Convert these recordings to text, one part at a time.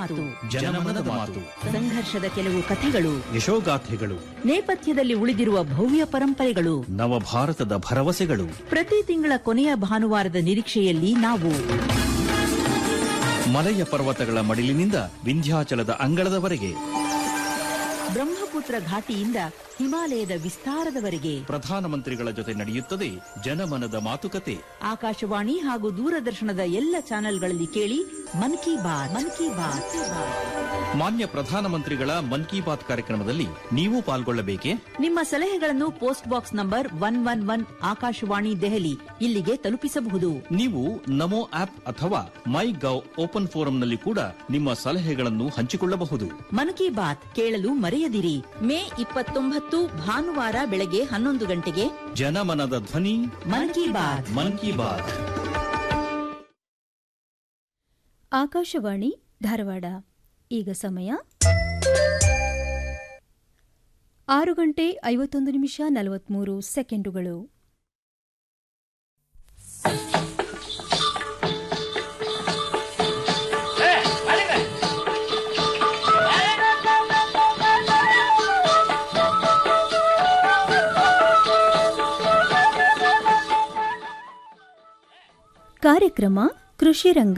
ಮಾತು ಜನಮನದ ಮಾತು ಸಂಘರ್ಷದ ಕೆಲವು ಕಥೆಗಳು ಯಶೋಗಾಥೆಗಳು ನೇಪಥ್ಯದಲ್ಲಿ ಉಳಿದಿರುವ ಭವ್ಯ ಪರಂಪರೆಗಳು ನವಭಾರತದ ಭರವಸೆಗಳು ಪ್ರತಿ ತಿಂಗಳ ಕೊನೆಯ ಭಾನುವಾರದ ನಿರೀಕ್ಷೆಯಲ್ಲಿ ನಾವು ಮಲಯ ಪರ್ವತಗಳ ಮಡಿಲಿನಿಂದ ವಿಂಧ್ಯಾಚಲದ ಅಂಗಳದವರೆಗೆ ಬ್ರಹ್ಮಪುತ್ರ ಘಾಟಿಯಿಂದ ಹಿಮಾಲಯದ ವಿಸ್ತಾರದವರೆಗೆ ಪ್ರಧಾನಮಂತ್ರಿಗಳ ಜೊತೆ ನಡೆಯುತ್ತದೆ ಜನಮನದ ಮಾತುಕತೆ ಆಕಾಶವಾಣಿ ಹಾಗೂ ದೂರದರ್ಶನದ ಎಲ್ಲ ಚಾನೆಲ್ಗಳಲ್ಲಿ ಕೇಳಿ ಮನ್ ಕಿ ಬಾತ್ ಮನ್ ಕಿ ಬಾತ್ ಮಾನ್ಯ ಪ್ರಧಾನಮಂತ್ರಿಗಳ ಮನ್ ಕಿ ಬಾತ್ ಕಾರ್ಯಕ್ರಮದಲ್ಲಿ ನೀವು ಪಾಲ್ಗೊಳ್ಳಬೇಕೆ ನಿಮ್ಮ ಸಲಹೆಗಳನ್ನು post box number one one one Akashvani Delhi ಇಲ್ಲಿಗೆ ತಲುಪಿಸಬಹುದು ನೀವು ನಮೋ ಆಪ್ ಅಥವಾ ಮೈ ಗವ್ ಓಪನ್ ಫೋರಂನಲ್ಲಿ ಕೂಡ ನಿಮ್ಮ ಸಲಹೆಗಳನ್ನು ಹಂಚಿಕೊಳ್ಳಬಹುದು ಮನ್ ಕಿ ಬಾತ್ ಕೇಳಲು ಮರೆಯದಿರಿ ಮೇ ಇಪ್ಪತ್ತೊಂಬತ್ತು ಭಾನುವಾರ ಬೆಳಗ್ಗೆ ಹನ್ನೊಂದು ಗಂಟೆಗೆ ಜನಮನದ ಧ್ವನಿ ಮನ್ ಕಿ ಬಾತ್ ಮನ್ ಕಿ ಬಾತ್ ಆಕಾಶವಾಣಿ ಧಾರವಾಡ ಈಗ ಸಮಯ ಆರು ಗಂಟೆ ಐವತ್ತೊಂದು ನಿಮಿಷ ನಲವತ್ಮೂರು ಸೆಕೆಂಡುಗಳು ಕಾರ್ಯಕ್ರಮ ಕೃಷಿ ರಂಗ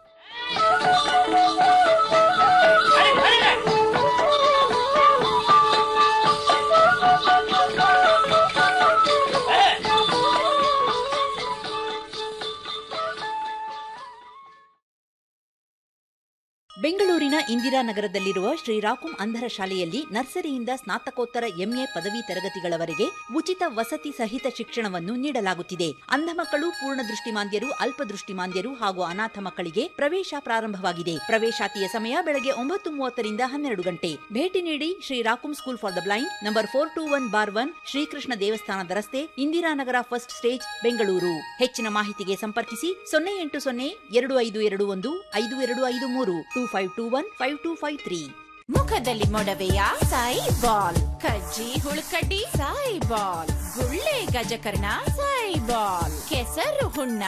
ಬೆಂಗಳೂರಿನ ಇಂದಿರಾನಗರದಲ್ಲಿರುವ ಶ್ರೀರಾಕುಂ ಅಂಧರ ಶಾಲೆಯಲ್ಲಿ ನರ್ಸರಿಯಿಂದ ಸ್ನಾತಕೋತ್ತರ ಎಂಎ ಪದವಿ ತರಗತಿಗಳವರೆಗೆ ಉಚಿತ ವಸತಿ ಸಹಿತ ಶಿಕ್ಷಣವನ್ನು ನೀಡಲಾಗುತ್ತಿದೆ ಅಂಧ ಮಕ್ಕಳು ಪೂರ್ಣ ದೃಷ್ಟಿಮಾಂದ್ಯರು ಅಲ್ಪದೃಷ್ಟಿಮಾಂದ್ಯರು ಹಾಗೂ ಅನಾಥ ಮಕ್ಕಳಿಗೆ ಪ್ರವೇಶ ಪ್ರಾರಂಭವಾಗಿದೆ ಪ್ರವೇಶಾತಿಯ ಸಮಯ ಬೆಳಗ್ಗೆ ಒಂಬತ್ತು ಮೂವತ್ತರಿಂದ ಹನ್ನೆರಡು ಗಂಟೆ ಭೇಟಿ ನೀಡಿ ಶ್ರೀರಾಕುಂ school for the blind number four two one bar one Shrikrishna ದೇವಸ್ಥಾನದ ರಸ್ತೆ ಇಂದಿರಾನಗರ ಫಸ್ಟ್ ಸ್ಟೇಜ್ ಬೆಂಗಳೂರು ಹೆಚ್ಚಿನ ಮಾಹಿತಿಗೆ ಸಂಪರ್ಕಿಸಿ ಸೊನ್ನೆ ಎಂಟು ಸೊನ್ನೆ ಎರಡು ಐದು ಎರಡು ಒಂದು ಐದು ಎರಡು ಐದು ಮೂರು two five two one five two five three ಮುಖದಲ್ಲಿ ಮೊಡವೆಯ ಸಾಯಿ ಬಾಲ್ ಕಜ್ಜಿ ಹುಳುಕಡ್ಡಿ ಸಾಯಿ ಬಾಲ್ ಗುಳ್ಳೆ ಗಜಕರ್ಣ ಸಾಯಿ ಬಾಲ್ ಕೆಸರು ಹುಣ್ಣ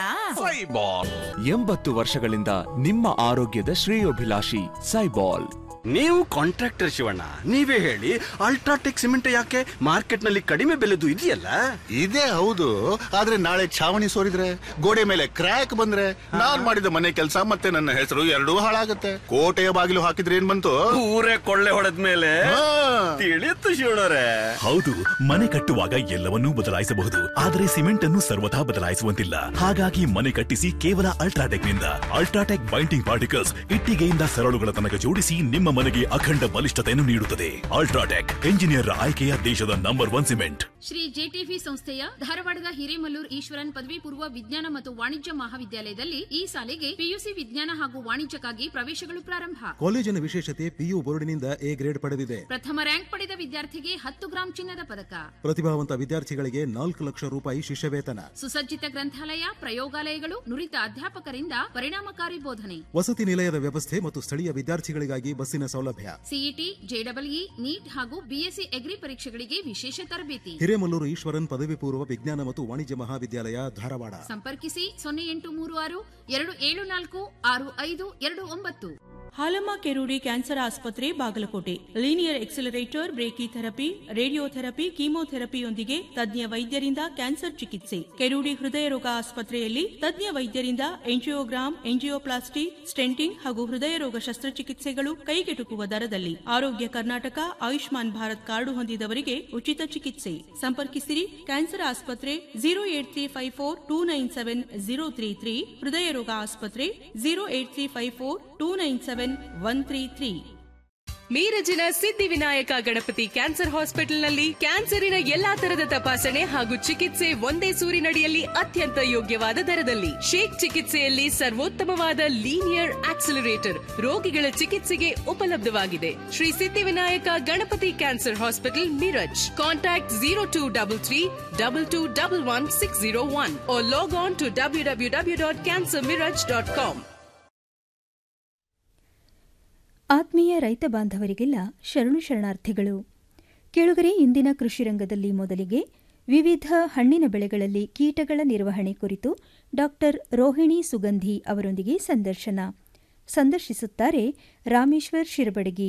ಎಂಬತ್ತು ವರ್ಷಗಳಿಂದ ನಿಮ್ಮ ಆರೋಗ್ಯದ ಶ್ರೇಯೋಭಿಲಾಷಿ ಸೈಬಾಲ್ ನೀವು ಕಾಂಟ್ರಾಕ್ಟರ್ ಶಿವಣ್ಣ ನೀವೇ ಹೇಳಿ ಅಲ್ಟ್ರಾಟೆಕ್ ಸಿಮೆಂಟ್ ಯಾಕೆ ಮಾರ್ಕೆಟ್ ನಲ್ಲಿ ಕಡಿಮೆ ಬೆಲೆದು ಇದೆಯಲ್ಲ ಇದೇ ಹೌದು ಆದ್ರೆ ನಾಳೆ ಛಾವಣಿ ಸೋರಿದ್ರೆ ಗೋಡೆ ಮೇಲೆ ಕ್ರ್ಯಾಕ್ ಬಂದ್ರೆ ನಾನ್ ಮಾಡಿದ ಮನೆ ಕೆಲಸ ಮತ್ತೆ ನನ್ನ ಹೆಸರು ಎರಡೂ ಹಾಳಾಗತ್ತೆ ಕೋಟೆಯ ಬಾಗಿಲು ಹಾಕಿದ್ರೆ ಏನ್ ಬಂತು ಊರೇ ಕೊಳ್ಳೆ ಹೊಡೆದ ಮೇಲೆ ಹಾ. ತಿಳಿಯುತ್ತು ಶಿವಣ್ಣರೇ ಹೌದು ಮನೆ ಕಟ್ಟುವಾಗ ಎಲ್ಲವನ್ನೂ ಬದಲಾಯಿಸಬಹುದು ಆದರೆ ಸಿಮೆಂಟ್ ಅನ್ನು ಸರ್ವಥಾ ಬದಲಾಯಿಸುವಂತಿಲ್ಲ ಹಾಗಾಗಿ ಮನೆ ಕಟ್ಟಿಸಿ ಕೇವಲ ಅಲ್ಟ್ರಾಟೆಕ್ ನಿಂದ ಅಲ್ಟ್ರಾಟೆಕ್ ಬೈಂಡಿಂಗ್ ಪಾರ್ಟಿಕಲ್ಸ್ ಇಟ್ಟಿಗೆಯಿಂದ ಸರಳುಗಳ ತನಕ ಜೋಡಿಸಿ ನಿಮ್ಮ ಮನೆಗೆ ಅಖಂಡ ಬಲಿಷ್ಠತೆಯನ್ನು ನೀಡುತ್ತದೆ ಅಲ್ಟ್ರಾಟೆಕ್ ಎಂಜಿನಿಯರ್ ಆಯ್ಕೆಯ ದೇಶದ ನಂಬರ್ ಒನ್ ಸಿಮೆಂಟ್ ಶ್ರೀ ಜೆಟಿಫಿ ಸಂಸ್ಥೆಯ ಧಾರವಾಡದ ಹಿರೇಮಲ್ಲೂರ್ ಈಶ್ವರನ್ ಪದವಿ ಪೂರ್ವ ವಿಜ್ಞಾನ ಮತ್ತು ವಾಣಿಜ್ಯ ಮಹಾವಿದ್ಯಾಲಯದಲ್ಲಿ ಈ ಸಾಲಿಗೆ ಪಿಯುಸಿ ವಿಜ್ಞಾನ ಹಾಗೂ ವಾಣಿಜ್ಯಕ್ಕಾಗಿ ಪ್ರವೇಶಗಳು ಪ್ರಾರಂಭ ಕಾಲೇಜಿನ ವಿಶೇಷತೆ ಪಿಯು ಬೋರ್ಡಿನಿಂದ ಎ ಗ್ರೇಡ್ ಪಡೆದಿದೆ ಪ್ರಥಮ ರ್ಯಾಂಕ್ ಪಡೆದ ವಿದ್ಯಾರ್ಥಿಗೆ ಹತ್ತು ಗ್ರಾಂ ಚಿನ್ನದ ಪದಕ ಪ್ರತಿಭಾವಂತ ವಿದ್ಯಾರ್ಥಿಗಳಿಗೆ ನಾಲ್ಕು ಲಕ್ಷ ರೂಪಾಯಿ ಶಿಷ್ಯ ವೇತನ ಸುಸಜ್ಜಿತ ಗ್ರಂಥಾಲಯ ಪ್ರಯೋಗಾಲಯಗಳು ನುರಿತ ಅಧ್ಯಾಪಕರಿಂದ ಪರಿಣಾಮಕಾರಿ ಬೋಧನೆ ವಸತಿ ನಿಲಯದ ವ್ಯವಸ್ಥೆ ಮತ್ತು ಸ್ಥಳೀಯ ವಿದ್ಯಾರ್ಥಿಗಳಿಗಾಗಿ ಬಸ್ಸಿನ ಸೌಲಭ್ಯ ಸಿಇಟಿ ಜೆಡಬ್ಲ್ಇ ನೀಟ್ ಹಾಗೂ ಬಿಎಸ್ಸಿ ಎಗ್ರಿ ಪರೀಕ್ಷೆಗಳಿಗೆ ವಿಶೇಷ ತರಬೇತಿ ಹಿರೇಮಲ್ಲೂರು ಈಶ್ವರನ್ ಪದವಿ ಪೂರ್ವ ವಿಜ್ಞಾನ ಮತ್ತು ವಾಣಿಜ್ಯ ಮಹಾವಿದ್ಯಾಲಯ ಧಾರವಾಡ ಸಂಪರ್ಕಿಸಿ ಸೊನ್ನೆ ಎಂಟು ಮೂರು ಆರು ಎರಡು ಏಳು ನಾಲ್ಕು ಆರು ಐದು ಎರಡು ಒಂಬತ್ತು ಹಾಲಮ್ಮ ಕೆರೂಡಿ ಕ್ಯಾನ್ಸರ್ ಆಸ್ಪತ್ರೆ Bagalkote linear accelerator brachytherapy radiotherapy ಕೀಮೋಥೆರಪಿಯೊಂದಿಗೆ ತಜ್ಞ ವೈದ್ಯರಿಂದ ಕ್ಯಾನ್ಸರ್ ಚಿಕಿತ್ಸೆ ಕೆರೂಡಿ ಹೃದಯ ರೋಗ ಆಸ್ಪತ್ರೆಯಲ್ಲಿ ತಜ್ಞ ವೈದ್ಯರಿಂದ ಎಂಜಿಯೋಗ್ರಾಮ್ ಎಂಜಿಯೋಪ್ಲಾಸ್ಟಿ ಸ್ಟೆಂಟಿಂಗ್ ಹಾಗೂ ಹೃದಯ ರೋಗ ಶಸ್ತ್ರಚಿಕಿತ್ಸೆಗಳು ಕೈಗೆಟುಕುವ ದರದಲ್ಲಿ ಆರೋಗ್ಯ ಕರ್ನಾಟಕ ಆಯುಷ್ಮಾನ್ ಭಾರತ್ ಕಾರ್ಡು ಹೊಂದಿದವರಿಗೆ ಉಚಿತ ಚಿಕಿತ್ಸೆ ಸಂಪರ್ಕಿಸಿರಿ ಕ್ಯಾನ್ಸರ್ ಆಸ್ಪತ್ರೆ zero eight three five four two nine seven zero three three ಹೃದಯ ರೋಗ ಆಸ್ಪತ್ರೆ zero eight three five four two nine seven one three three ಮೀರಜಿನ ಸಿದ್ಧಿವಿನಾಯಕ ಗಣಪತಿ ಕ್ಯಾನ್ಸರ್ ಹಾಸ್ಪಿಟಲ್ನಲ್ಲಿ ಕ್ಯಾನ್ಸರಿನ ಎಲ್ಲಾ ತರದ ತಪಾಸಣೆ ಹಾಗೂ ಚಿಕಿತ್ಸೆ ಒಂದೇ ಸೂರಿನಡಿಯಲ್ಲಿ ಅತ್ಯಂತ ಯೋಗ್ಯವಾದ ದರದಲ್ಲಿ ಶೇಕ್ ಚಿಕಿತ್ಸೆಯಲ್ಲಿ ಸರ್ವೋತ್ತಮವಾದ ಲೀನಿಯರ್ ಆಕ್ಸಿಲರೇಟರ್ ರೋಗಿಗಳ ಚಿಕಿತ್ಸೆಗೆ ಉಪಲಬ್ಧವಾಗಿದೆ Shri Siddhivinayak Ganapati cancer hospital Miraj contact zero two double three double two double one six zero one log on to W W W dot cancer Miraj dot com ಆತ್ಮೀಯ ರೈತ ಬಾಂಧವರಿಗೆಲ್ಲ ಶರಣು ಶರಣಾರ್ಥಿಗಳು ಕೆಳಗರೆ ಇಂದಿನ ಕೃಷಿ ರಂಗದಲ್ಲಿ ಮೊದಲಿಗೆ ವಿವಿಧ ಹಣ್ಣಿನ ಬೆಳೆಗಳಲ್ಲಿ ಕೀಟಗಳ ನಿರ್ವಹಣೆ ಕುರಿತು ಡಾಕ್ಟರ್ ರೋಹಿಣಿ ಸುಗಂಧಿ ಅವರೊಂದಿಗೆ ಸಂದರ್ಶನ ಸಂದರ್ಶಿಸುತ್ತಾರೆ ರಾಮೇಶ್ವರ್ ಶಿರಬಡಗಿ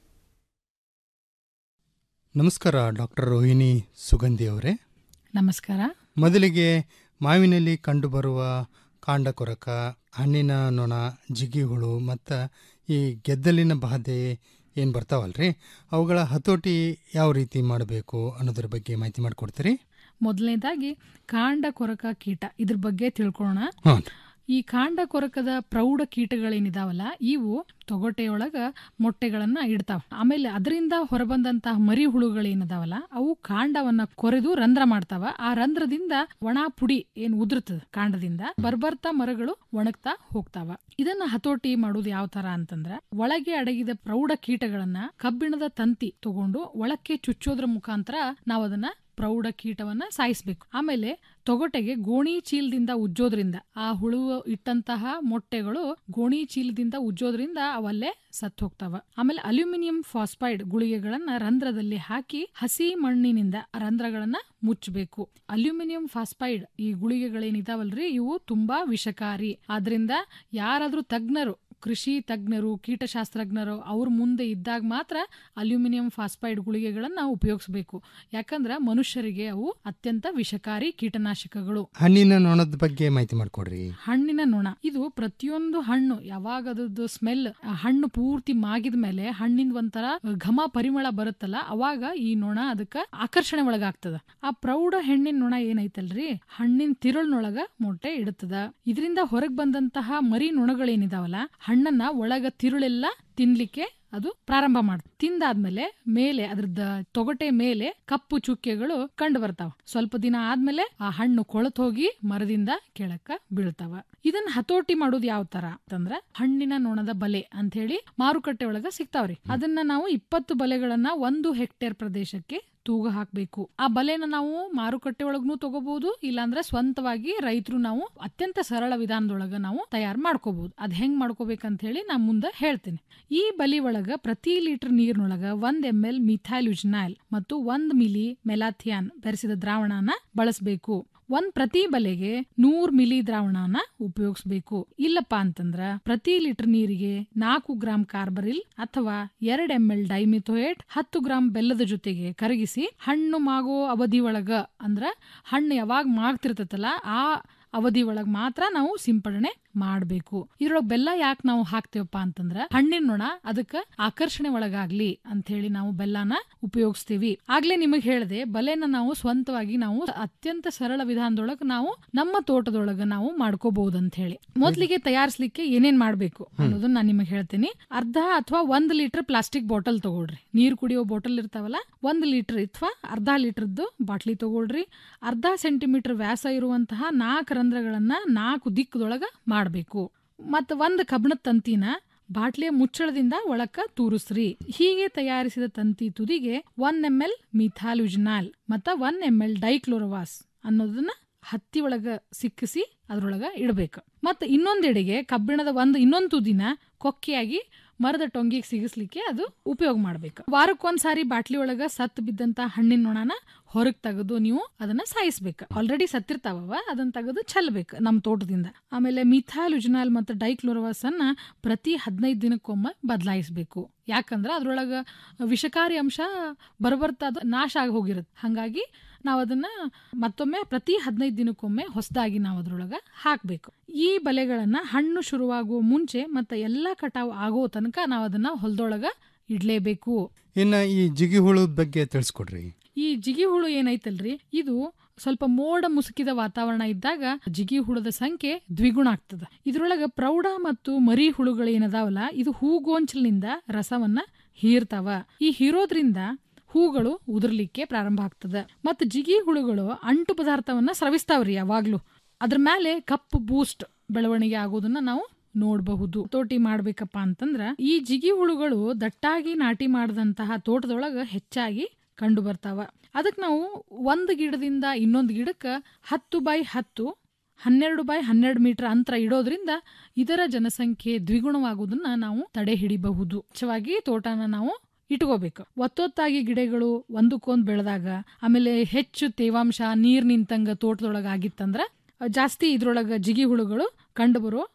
ನಮಸ್ಕಾರ ಡಾಕ್ಟರ್ ರೋಹಿಣಿ ಸುಗಂಧಿ ಅವರೇ ನಮಸ್ಕಾರ ಮೊದಲಿಗೆ ಮಾವಿನಲ್ಲಿ ಕಂಡುಬರುವ ಕಾಂಡ ಕೊರಕ ಹಣ್ಣಿನ ನೊಣ ಜಿಗಿಹುಳು ಮತ್ತು ಈ ಗೆದ್ದಲಿನ ಬಾಧೆ ಏನು ಬರ್ತಾವಲ್ರಿ ಅವುಗಳ ಹತೋಟಿ ಯಾವ ರೀತಿ ಮಾಡಬೇಕು ಅನ್ನೋದ್ರ ಬಗ್ಗೆ ಮಾಹಿತಿ ಮಾಡಿಕೊಡ್ತೀರಿ ಮೊದಲನೇದಾಗಿ ಕಾಂಡ ಕೊರಕ ಕೀಟ ಇದ್ರ ಬಗ್ಗೆ ತಿಳ್ಕೊಳ್ಳೋಣ ಹ್ಞೂ ಈ ಕಾಂಡ ಕೊರಕದ ಪ್ರೌಢ ಕೀಟಗಳೇನಿದಾವಲ್ಲ ಇವು ತೊಗಟೆಯೊಳಗ ಮೊಟ್ಟೆಗಳನ್ನ ಇಡ್ತಾವ ಆಮೇಲೆ ಅದರಿಂದ ಹೊರಬಂದಂತಹ ಮರಿ ಹುಳುಗಳೇನಿದಾವಲ್ಲ ಅವು ಕಾಂಡವನ್ನ ಕೊರೆದು ರಂಧ್ರ ಮಾಡ್ತಾವ ಆ ರಂಧ್ರದಿಂದ ಒಣ ಪುಡಿ ಏನ್ ಉದುರ್ತದ ಕಾಂಡದಿಂದ ಬರ್ಬರ್ತಾ ಮರಗಳು ಒಣಗ್ತಾ ಹೋಗ್ತಾವ ಇದನ್ನ ಹತೋಟಿ ಮಾಡುದು ಯಾವ ತರ ಅಂತಂದ್ರ ಒಳಗೆ ಅಡಗಿದ ಪ್ರೌಢ ಕೀಟಗಳನ್ನ ಕಬ್ಬಿಣದ ತಂತಿ ತಗೊಂಡು ಒಳಕ್ಕೆ ಚುಚ್ಚೋದ್ರ ಮುಖಾಂತರ ನಾವು ಅದನ್ನ ಪ್ರೌಢ ಕೀಟವನ್ನ ಸಾಯಿಸ್ಬೇಕು ಆಮೇಲೆ ತೊಗಟೆಗೆ ಗೋಣಿ ಚೀಲದಿಂದ ಉಜ್ಜೋದ್ರಿಂದ ಆ ಹುಳು ಇಟ್ಟಂತಹ ಮೊಟ್ಟೆಗಳು ಗೋಣಿ ಚೀಲದಿಂದ ಉಜ್ಜೋದ್ರಿಂದ ಅವಲ್ಲೇ ಸತ್ತು ಹೋಗ್ತಾವ ಆಮೇಲೆ ಅಲ್ಯೂಮಿನಿಯಂ ಫಾಸ್ಫೈಡ್ ಗುಳಿಗೆಗಳನ್ನ ರಂಧ್ರದಲ್ಲಿ ಹಾಕಿ ಹಸಿ ಮಣ್ಣಿನಿಂದ ಆ ರಂಧ್ರಗಳನ್ನ ಮುಚ್ಚಬೇಕು ಅಲ್ಯೂಮಿನಿಯಂ ಫಾಸ್ಫೈಡ್ ಈ ಗುಳಿಗೆಗಳೇನಿದಾವಲ್ರಿ ಇವು ತುಂಬಾ ವಿಷಕಾರಿ ಆದ್ರಿಂದ ಯಾರಾದ್ರೂ ತಜ್ಞರು ಕೃಷಿ ತಜ್ಞರು ಕೀಟಶಾಸ್ತ್ರಜ್ಞರು ಅವ್ರ ಮುಂದೆ ಇದ್ದಾಗ ಮಾತ್ರ ಅಲ್ಯೂಮಿನಿಯಂ ಫಾಸ್ಫೈಡ್ ಗುಳಿಗೆಗಳನ್ನ ಉಪಯೋಗಿಸಬೇಕು ಯಾಕಂದ್ರ ಮನುಷ್ಯರಿಗೆ ಅವು ಅತ್ಯಂತ ವಿಷಕಾರಿ ಕೀಟನಾಶಕಗಳು ಹಣ್ಣಿನ ನೊಣದ ಬಗ್ಗೆ ಮಾಹಿತಿ ಮಾಡಿಕೊಡ್ರಿ ಹಣ್ಣಿನ ನೊಣ ಇದು ಪ್ರತಿಯೊಂದು ಹಣ್ಣು ಯಾವಾಗ ಅದ್ರದ್ದು ಸ್ಮೆಲ್ ಹಣ್ಣು ಪೂರ್ತಿ ಮಾಗಿದ ಮೇಲೆ ಹಣ್ಣಿನ ಒಂಥರ ಘಮ ಪರಿಮಳ ಬರುತ್ತಲ್ಲ ಅವಾಗ ಈ ನೊಣ ಅದಕ್ಕ ಆಕರ್ಷಣೆ ಒಳಗಾಗ್ತದ ಆ ಪ್ರೌಢ ಹೆಣ್ಣಿನ ನೊಣ ಏನೈತಲ್ರಿ ಹಣ್ಣಿನ ತಿರುಳ್ನೊಳಗ ಮೊಟ್ಟೆ ಇಡುತ್ತದ ಇದರಿಂದ ಹೊರಗ್ ಬಂದಂತಹ ಮರಿ ನೊಣಗಳೇನಿದಾವಲ್ಲ ಹಣ್ಣನ್ನ ಒಳಗ ತಿರುಳೆಲ್ಲ ತಿನ್ಲಿಕ್ಕೆ ಅದು ಪ್ರಾರಂಭ ಮಾಡುತ್ತೆ ತಿಂದಾದ್ಮೇಲೆ ಮೇಲೆ ಅದ್ರದ್ದು ತೊಗಟೆ ಮೇಲೆ ಕಪ್ಪು ಚುಕ್ಕೆಗಳು ಕಂಡು ಬರ್ತಾವ ಸ್ವಲ್ಪ ದಿನ ಆದ್ಮೇಲೆ ಆ ಹಣ್ಣು ಕೊಳತ್ ಹೋಗಿ ಮರದಿಂದ ಕೆಳಕ್ಕ ಬೀಳ್ತಾವ ಇದನ್ನ ಹತೋಟಿ ಮಾಡೋದು ಯಾವ ತರ ಅಂತಂದ್ರ ಹಣ್ಣಿನ ನೊಣದ ಬಲೆ ಅಂತ ಹೇಳಿ ಮಾರುಕಟ್ಟೆ ಒಳಗ ಸಿಗ್ತಾವ್ರಿ ಅದನ್ನ ನಾವು ಇಪ್ಪತ್ತು ಬಲೆಗಳನ್ನ ಒಂದು ಹೆಕ್ಟೇರ್ ಪ್ರದೇಶಕ್ಕೆ ತೂಗ ಹಾಕ್ಬೇಕು ಆ ಬಲೆನ ನಾವು ಮಾರುಕಟ್ಟೆ ಒಳಗ್ನು ತಗೋಬಹುದು ಇಲ್ಲಾಂದ್ರೆ ಸ್ವಂತವಾಗಿ ರೈತರು ನಾವು ಅತ್ಯಂತ ಸರಳ ವಿಧಾನದೊಳಗ ನಾವು ತಯಾರು ಮಾಡ್ಕೋಬಹುದು ಅದ್ ಹೆಂಗ್ ಮಾಡ್ಕೋಬೇಕಂತ ಹೇಳಿ ನಾ ಮುಂದೆ ಹೇಳ್ತೇನೆ ಈ ಬಲಿ ಒಳಗ ಪ್ರತಿ ಲೀಟರ್ ನೀರಿನೊಳಗ ಒಂದ್ ಎಂ ಎಲ್ ಮಿಥೈಲ್ ಮತ್ತು ಒಂದ್ ಮಿಲಿ ಮೆಲಾಥಿಯಾನ್ ಬೆರೆಸಿದ ದ್ರಾವಣನ ಬಳಸಬೇಕು ಒಂದ್ ಪ್ರತಿ ಬಲೆಗೆ ನೂರ್ ಮಿಲಿ ದ್ರಾವಣನ ಉಪಯೋಗಿಸಬೇಕು ಇಲ್ಲಪ್ಪ ಅಂತಂದ್ರ ಪ್ರತಿ ಲೀಟರ್ ನೀರಿಗೆ ನಾಲ್ಕು ಗ್ರಾಂ ಕಾರ್ಬರಿಲ್ ಅಥವಾ ಎರಡ್ ಎಂ ಎಲ್ ಡೈಮಿಥೋಯೇಟ್ ಹತ್ತು ಗ್ರಾಂ ಬೆಲ್ಲದ ಜೊತೆಗೆ ಕರಗಿಸಿ ಹಣ್ಣು ಮಾಗೋ ಅವಧಿ ಒಳಗ ಅಂದ್ರ ಹಣ್ಣು ಯಾವಾಗ ಮಾಗ್ತಿರ್ತತಲ್ಲ ಆ ಅವಧಿ ಒಳಗ್ ಮಾತ್ರ ನಾವು ಸಿಂಪಡಣೆ ಮಾಡಬೇಕು ಇದ್ರೊಳಗೆ ಬೆಲ್ಲ ಯಾಕೆ ನಾವು ಹಾಕ್ತೇವಪ್ಪ ಅಂತಂದ್ರ ಹಣ್ಣಿನ ನೊಣ ಅದಕ್ಕ ಆಕರ್ಷಣೆ ಒಳಗಾಗ್ಲಿ ಅಂತ ಹೇಳಿ ನಾವು ಬೆಲ್ಲನ ಉಪಯೋಗಿಸ್ತೀವಿ ಆಗ್ಲೇ ನಿಮಗ್ ಹೇಳ್ದೆ ಬಲೆನ ನಾವು ಸ್ವಂತವಾಗಿ ನಾವು ಅತ್ಯಂತ ಸರಳ ವಿಧಾನದೊಳಗ ನಾವು ನಮ್ಮ ತೋಟದೊಳಗ ನಾವು ಮಾಡ್ಕೋಬಹುದು ಅಂತ ಹೇಳಿ ಮೊದ್ಲಿಗೆ ತಯಾರಿಸ್ಲಿಕ್ಕೆ ಏನೇನ್ ಮಾಡ್ಬೇಕು ಅನ್ನೋದನ್ನ ನಾನು ನಿಮಗೆ ಹೇಳ್ತೀನಿ ಅರ್ಧ ಅಥವಾ ಒಂದ್ ಲೀಟರ್ ಪ್ಲಾಸ್ಟಿಕ್ ಬಾಟಲ್ ತಗೊಳ್ರಿ ನೀರ್ ಕುಡಿಯೋ ಬಾಟಲ್ ಇರ್ತಾವಲ್ಲ ಒಂದ್ ಲೀಟರ್ ಅಥವಾ ಅರ್ಧ ಲೀಟರ್ದು ಬಾಟ್ಲಿ ತಗೊಳ್ರಿ ಅರ್ಧ ಸೆಂಟಿಮೀಟರ್ ವ್ಯಾಸ ಇರುವಂತಹ ನಾಲ್ಕು ರಂಧ್ರಗಳನ್ನ ನಾಲ್ಕು ದಿಕ್ಕದೊಳಗ ಮಾಡಬೇಕು ಮತ್ತು ಒಂದು ಕಬ್ಬಿಣದ ತಂತಿನ ಬಾಟ್ಲಿಯ ಮುಚ್ಚಳದಿಂದ ಒಳಕ್ಕ ತೂರಿಸ್ರಿ ಹೀಗೆ ತಯಾರಿಸಿದ ತಂತಿ ತುದಿಗೆ ಒನ್ ಎಂ ಎಲ್ ಮಿಥಾಲುಜಿನಾಲ್ ಮತ್ತ ಒನ್ ಎಂ ಎಲ್ ಡೈಕ್ಲೋರವಾಸ್ ಅನ್ನೋದನ್ನ ಹತ್ತಿ ಒಳಗ ಸಿಕ್ಕಿಸಿ ಅದ್ರೊಳಗ ಇಡಬೇಕು ಮತ್ತು ಇನ್ನೊಂದೆಡೆಗೆ ಕಬ್ಬಿಣದ ಒಂದು ಇನ್ನೊಂದು ತುದಿನ ಕೊಕ್ಕೆಯಾಗಿ ಮರದ ಟೊಂಗಿಗೆ ಸಿಗಿಸ್ಲಿಕ್ಕೆ ಅದು ಉಪಯೋಗ ಮಾಡ್ಬೇಕು ವಾರಕ್ಕೊಂದ್ಸಾರಿ ಬಾಟ್ಲಿ ಒಳಗ ಸತ್ ಬಿದ್ದಂತ ಹಣ್ಣಿನ ನೊಣನ ಹೊರಗ್ ತೆಗೆದು ನೀವು ಅದನ್ನ ಸಾಯಿಸ್ಬೇಕು ಆಲ್ರೆಡಿ ಸತ್ತಿರ್ತಾವ ಅದನ್ನ ತೆಗೆದು ಚೆಲ್ಬೇಕು ನಮ್ಮ ತೋಟದಿಂದ ಆಮೇಲೆ ಮಿಥಾಲ್ ಯುಜನಾಲ್ ಮತ್ತು ಡೈಕ್ಲೋರವಾಸ್ ಅನ್ನ ಪ್ರತಿ ಹದಿನೈದು ದಿನಕ್ಕೊಮ್ಮೆ ಬದಲಾಯಿಸಬೇಕು ಯಾಕಂದ್ರ ಅದ್ರೊಳಗ ವಿಷಕಾರಿ ಅಂಶ ಬರಬರ್ತಾ ಅದು ನಾಶ ಆಗಿ ಹೋಗಿರುತ್ತೆ ಹಾಗಾಗಿ ನಾವು ಅದನ್ನ ಮತ್ತೊಮ್ಮೆ ಪ್ರತಿ ಹದಿನೈದು ದಿನಕ್ಕೊಮ್ಮೆ ಹೊಸದಾಗಿ ನಾವು ಅದ್ರೊಳಗ ಹಾಕ್ಬೇಕು ಈ ಬಲೆಗಳನ್ನ ಹಣ್ಣು ಶುರುವಾಗುವ ಮುಂಚೆ ಮತ್ತೆ ಎಲ್ಲಾ ಕಟಾವ್ ಆಗೋ ತನಕ ನಾವು ಅದನ್ನ ಹೊಲದೊಳಗ ಇಡ್ಲೇಬೇಕು ಇನ್ನ ಈ ಜಿಗಿ ಹುಳದ ಬಗ್ಗೆ ತಿಳಿಸ್ಕೊಡ್ರಿ ಈ ಜಿಗಿ ಹುಳು ಏನೈತಲ್ರಿ ಇದು ಸ್ವಲ್ಪ ಮೋಡ ಮುಸುಕಿದ ವಾತಾವರಣ ಇದ್ದಾಗ ಜಿಗಿ ಹುಳದ ಸಂಖ್ಯೆ ದ್ವಿಗುಣ ಆಗ್ತದ ಇದ್ರೊಳಗ ಪ್ರೌಢ ಮತ್ತು ಮರಿ ಹುಳುಗಳೇನದಾವಲ್ಲ ಇದು ಹೂಗೋಂಚಲಿನಿಂದ ರಸವನ್ನ ಹೀರ್ತಾವ ಈ ಹೀರೋದ್ರಿಂದ ಹೂಗಳು ಉದುರ್ಲಿಕ್ಕೆ ಪ್ರಾರಂಭ ಆಗ್ತದ ಮತ್ತು ಜಿಗಿ ಹುಳುಗಳು ಅಂಟು ಪದಾರ್ಥವನ್ನ ಸ್ರವಿಸ್ತಾವ್ರಿ ಯಾವಾಗ್ಲೂ ಅದ್ರ ಮೇಲೆ ಕಪ್ಪು ಬೂಸ್ಟ್ ಬೆಳವಣಿಗೆ ಆಗೋದನ್ನ ನಾವು ನೋಡಬಹುದು ತೋಟಿ ಮಾಡ್ಬೇಕಪ್ಪ ಅಂತಂದ್ರ ಈ ಜಿಗಿ ಹುಳುಗಳು ದಟ್ಟಾಗಿ ನಾಟಿ ಮಾಡಿದಂತಹ ತೋಟದೊಳಗ ಹೆಚ್ಚಾಗಿ ಕಂಡು ಬರ್ತಾವ ಅದಕ್ಕೆ ನಾವು ಒಂದು ಗಿಡದಿಂದ ಇನ್ನೊಂದು ಗಿಡಕ್ಕೆ ಹತ್ತು ಬೈ ಹತ್ತು ಹನ್ನೆರಡು ಬೈ ಹನ್ನೆರಡು ಮೀಟರ್ ಅಂತರ ಇಡೋದ್ರಿಂದ ಇದರ ಜನಸಂಖ್ಯೆ ದ್ವಿಗುಣವಾಗುವುದನ್ನ ನಾವು ತಡೆ ಹಿಡಿಬಹುದು ಮುಖ್ಯವಾಗಿ ತೋಟನ ನಾವು ಇಟ್ಕೋಬೇಕು ಒತ್ತೊತ್ತಾಗಿ ಗಿಡಗಳು ಒಂದಕ್ಕೊಂದು ಬೆಳೆದಾಗ ಆಮೇಲೆ ಹೆಚ್ಚು ತೇವಾಂಶ ನೀರ್ ನಿಂತಂಗ ತೋಟದೊಳಗ ಆಗಿತ್ತಂದ್ರ ಜಾಸ್ತಿ ಇದ್ರೊಳಗ ಜಿಗಿ ಹುಳುಗಳು ಕಂಡುಬರೋ